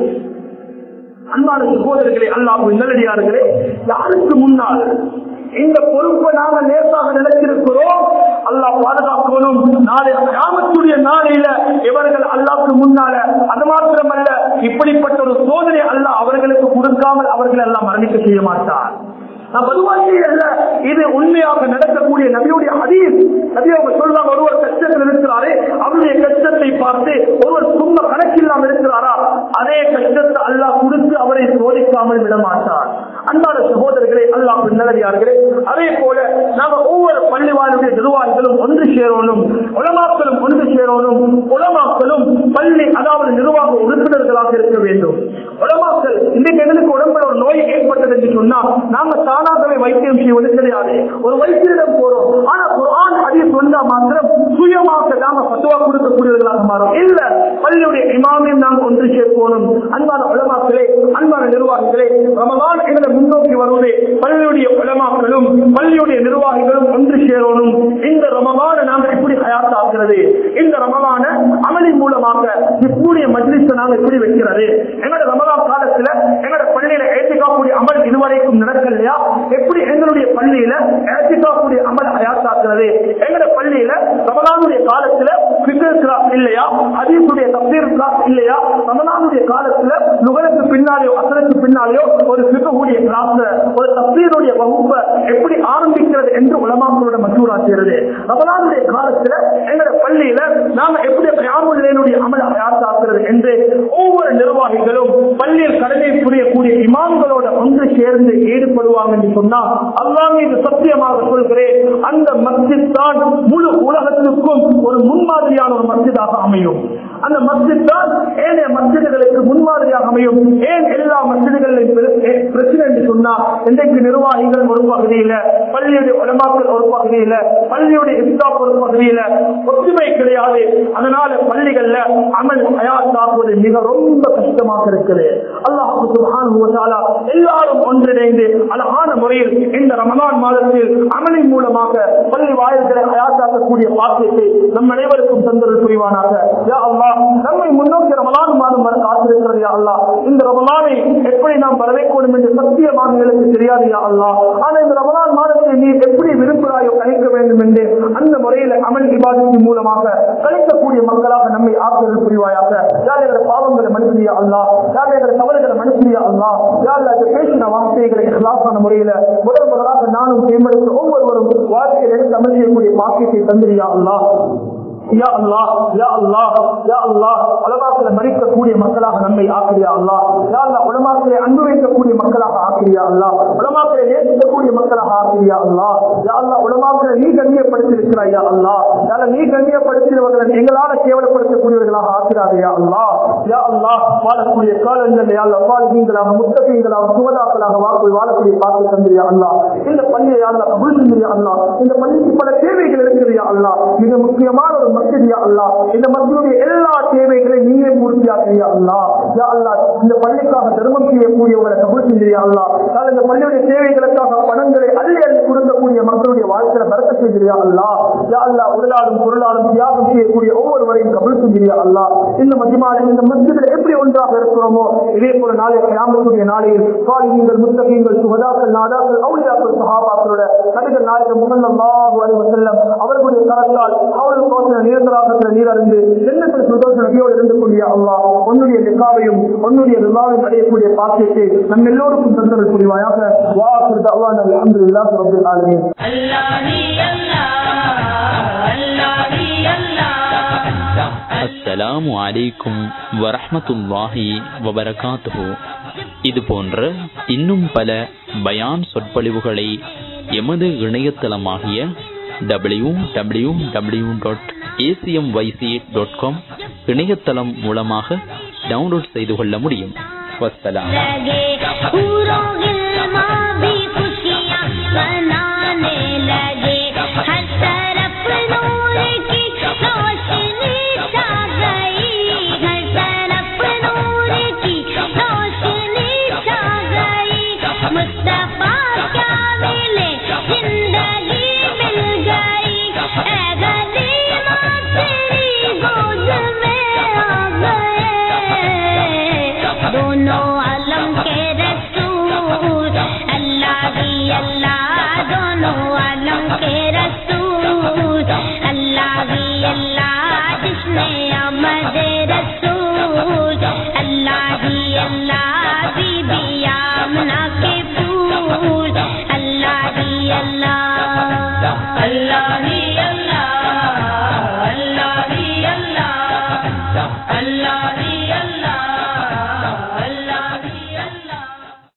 அன்பான சகோதரர்களே அல்லாஹ் நல்லடியார்களே யாருக்கு முன்னால் இந்த பொறுப்பை நாம லேசாக நினைச்சிருக்கிறோம் அல்லாஹ் பாதுகாக்கணும் நாளை கிராமத்துடைய நாளையில இவர்கள் அல்லாவுக்கு முன்னால அது மாத்திரமல்ல இப்படிப்பட்ட ஒரு சோதனை அல்லாஹ் அவர்களுக்கு கொடுக்காமல் அவர்கள் எல்லாம் மரணிக்க செய்ய மாட்டார் நான் பொதுவாக அல்ல இது உண்மையாக நடக்கக்கூடிய நபியுடைய அதீஸ் நபி அவங்க சொல்றாங்க ஒருவர் கஷ்டத்தில் இருக்கிறாரே அவருடைய கஷ்டத்தை பார்த்து ஒருவர் சும்மா கணக்கில்லாமல் இருக்கிறாரா அதே கஷ்டத்தை அல்லாஹ் கொடுத்து அவரை சோதிக்காமல் விட மாட்டார் அன்பான சகோதரர்களே அல்லாஹ் நல்லதார்களே அதே போல நாம ஒவ்வொரு பள்ளிவாளுடைய நிர்வாகிகளும் ஒன்று சேரணும் உலமாக்களும் ஒன்று சேரணும் உலமாக்களும் பள்ளி அதாவது நிர்வாக உறுப்பினர்களாக இருக்க வேண்டும் உலமாக்கள் இன்றைக்கு எங்களுக்கு உடம்புல ஒரு நோய் ஏற்பட்டது என்று சொன்னா நாங்க தானாகவே வைத்தியம் செய்வது கிடையாது ஒரு வைத்தியரிடம் போறோம் ஆனா குரான் அதிக சொன்னா மாத்திரம் சுயமாக நாம பத்துவா கொடுக்கக்கூடியவர்களாக மாறும் இல்ல பள்ளியுடைய இமாமையும் நாங்கள் ஒன்று சேர்க்கணும் அன்பான உலமாக்களே அன்பான நிர்வாகிகளே ரமதான் எங்களை முன்னோக்கி வருவதே பள்ளியுடைய உலமாக்களும் பள்ளியுடைய நிர்வாகிகளும் ஒன்று சேரணும் இந்த ரமமான நாங்கள் எப்படி ஹயாத்தாக்குறது இந்த ரமமான அமலின் மூலமாக இப்படிய மஜ்லிஸை நாங்கள் எப்படி வைக்கிறது எங்களோட ரமதான் காலத்துல எங்களோட பள்ளியில ஏற்றிக்காக்கூடிய அமல் இதுவரைக்கும் நடக்கலையா எப்படி எங்களுடைய பள்ளியில ஏற்றிக்காக்கூடிய அமல் ஹயாத்தாக்குறது எங்களோட பள்ளியில ரமலானுடைய காலத்துல பிகர் கிளாஸ் இல்லையா அதீசுடைய தப்தீர் கிளாஸ் இல்லையா ரமலானுடைய காலத்துல நுகருக்கு பின்னாலேயோ அசலுக்கு பின்னாலேயோ ஒரு பிகக்கூடிய கிளாஸ் ஒரு தப்தீருடைய வகுப்பை எப்படி ஆரம்பிக்கிறது என்று உலமாக்களோட மசூரா செய்யறது ரமலானுடைய காலத்துல எங்களோட பள்ளியில நாம எப்படி கிராமங்களுடைய அமல் ஹயாத்தாக்குறது என்று ஒவ்வொரு நிர்வாகிகளும் பள்ளியில் கடமை புரியக்கூடிய இமாம்களோட ஒன்று சேர்ந்து ஈடுபடுவாங்க என்று சொன்னா அல்லாஹ் மீது சத்தியமாக சொல்கிறேன் அந்த மஸ்ஜித் தான் முழு உலகத்துக்கும் ஒரு முன்மாதிரியான ஒரு மஸ்ஜிதாக அமையும் அந்த மஸ்ஜித் தான் ஏனைய மஸ்ஜிதுகளுக்கு முன்மாதிரியாக அமையும் ஏன் எல்லா மஸ்ஜிதுகளிலும் பிர- பிரச்சனை என்று சொன்னா இன்றைக்கு நிர்வாகிகள் ஒரு பகுதியில பள்ளியுடைய உலமாக்கள் ஒரு பகுதியில பள்ளியுடைய இஸ்லாப் ஒரு பகுதியில ஒற்றுமை கிடையாது அதனால பள்ளிகள்ல அமல் ஹயாத்தாக்குவது மிக ரொம்ப கஷ்டமாக இருக்குது அல்லாஹு சுப்ஹானஹு வ தஆலா எல்லாரும் ஒன்றிணைந்து அழகான முறையில் இந்த ரமலான் மாதத்தில் அமலின் மூலமாக பள்ளி வாயில்களை ஹயாத்தாக்கக்கூடிய பாக்கியத்தை நம் அனைவருக்கும் தந்தல் புரிவானாக யா அல்லாஹ் அல்லாஹ் நம்மை முன்னோக்கி ரமலான் மாதம் வர காத்திருக்கிறது யா அல்லாஹ் இந்த ரமலானை எப்படி நாம் வரவேற்கணும் என்று சத்தியமாக எங்களுக்கு தெரியாது யா அல்லாஹ் ஆனா இந்த ரமலான் மாதத்தை நீ எப்படி விரும்புகிறாயோ கழிக்க வேண்டும் என்று அந்த முறையில அமல் விவாதத்தின் மூலமாக கழிக்கக்கூடிய மக்களாக நம்மை ஆக்குதல் புரிவாயாக யார் எங்களை பாவங்களை மனுஷியா அல்லா யார் எங்களை தவறுகளை மனுஷியா அல்லா யார் அது பேசின வார்த்தைகளை இலாசான முறையில முதல் முதலாக நானும் தேர்ந்தெடுத்த ஒவ்வொருவரும் வாழ்க்கையில் எடுத்து அமல் செய்யக்கூடிய பாக்கியத்தை தந்திரியா அல்லா யா அல்லாஹ் யா அல்லாஹ் யா அல்லாஹ் உலமாக்களை மறிக்கக்கூடிய மக்களாக நம்மை ஆக்கிரியா அல்லாஹ் யா அல்லாஹ் உலமாக்களை அன்பு வைக்கக்கூடிய மக்களாக ஆக்கிரியா அல்லாஹ் உலமாக்களை நேசிக்கக்கூடிய மக்களாக ஆக்கிரியா அல்லாஹ் யா அல்லாஹ் உலமாக்களை நீ கண்ணியப்படுத்தியிருக்கிறாய் யா அல்லாஹ் யா அல்லாஹ் நீ கண்ணியப்படுத்தியவர்களை எங்களால கேவலப்படுத்தக்கூடியவர்களாக ஆக்கிறாதே யா அல்லாஹ் யா அல்லாஹ் வாழக்கூடிய காலங்கள் யா அல்லாஹ் வாழ்வீங்களாக முத்தகங்களாக சுகதாக்களாக வாக்கு வாழக்கூடிய பார்த்து தந்திரியா அல்லாஹ் இந்த பள்ளியை யா அல்லாஹ் கபூல் செஞ்சிரியா அல்லாஹ் இந்த பள்ளிக்கு பல தேவைகள் இருக்குது யா அல்லாஹ் மிக முக்கியமான ஒரு மஸ்ஜித் யா அல்லாஹ் இந்த மஸ்ஜிதுடைய எல்லா தேவைகளையும் நீயே பூர்த்தியாக்கிறியா அல்லாஹ் யா அல்லாஹ் இந்த பள்ளிக்காக தர்மம் செய்யக்கூடியவங்களை கபூல் செஞ்சிரியா அல்லாஹ் யாழ் இந்த பள்ளியுடைய தேவைகளுக்காக பணங்களை அள்ளி அள்ளி கொடுக்கக்கூடிய மக்களுடைய வாழ்க்கையில பறக்க செஞ்சிரியா அல்லாஹ் யா அல்லாஹ் உடலாலும் பொருளாலும் தியாகம் செய்யக்கூடிய ஒவ்வொருவரையும் கபூல் செஞ்சிரியா அல்லாஹ் இந்த மஜ்மாவில் இந்த மஸ்ஜிதில் எப்படி ஒன்றாக இருக்கிறோமோ இதே போல நாளை கியாமத்துடைய நாளையில் சாலிஹீன்கள் முத்தகீன்கள் சுகதாக்கள் நாதாக்கள் அவுலியாக்கள் சஹாபாக்களோட நபிகள் நாயகம் முகல்லாஹு அலைஹி வஸல்லம் அவர்களுடைய கரத்தால் அவர்கள் தோற்ற நிரந்தராகத்தில் நீரறிந்து எண்ணத்தில் சுதோஷ நபியோடு இருந்து கொண்டிய அல்லாஹ் உன்னுடைய நிக்காவையும் உன்னுடைய ரிவாவையும் அடையக்கூடிய பாக்கியத்தை நம் எல்லோருக்கும் தந்தல் புரிவாயாக வாசல் தவான் அல்ஹம்துலில்லாஹ் ரப்பில் ஆலமீன் அஸ்ஸலாமு அலைக்கும் வரஹ்மத்துல்லாஹி வபரகாத்துஹு இது போன்ற இன்னும் பல பயான் சொற்பொழிவுகளை எமது இணையதளமாகிய W W W dot ACM YC dot com இணையதளம் மூலமாக டவுன்லோட் செய்து கொள்ள முடியும் வஸ்ஸலாம் लगे पूरों गिलमा भी खुशियाँ मनाने लगे हर तरफ नूर की रोशनी छा गई हर तरफ नूर की रोशनी छा गई मुस्तफा क्या मिले जिंदगी मिल गई ऐ गरीबा तेरी गोद में आ गए दोनों आलम के रसूल अल्लाह ही अल्लाह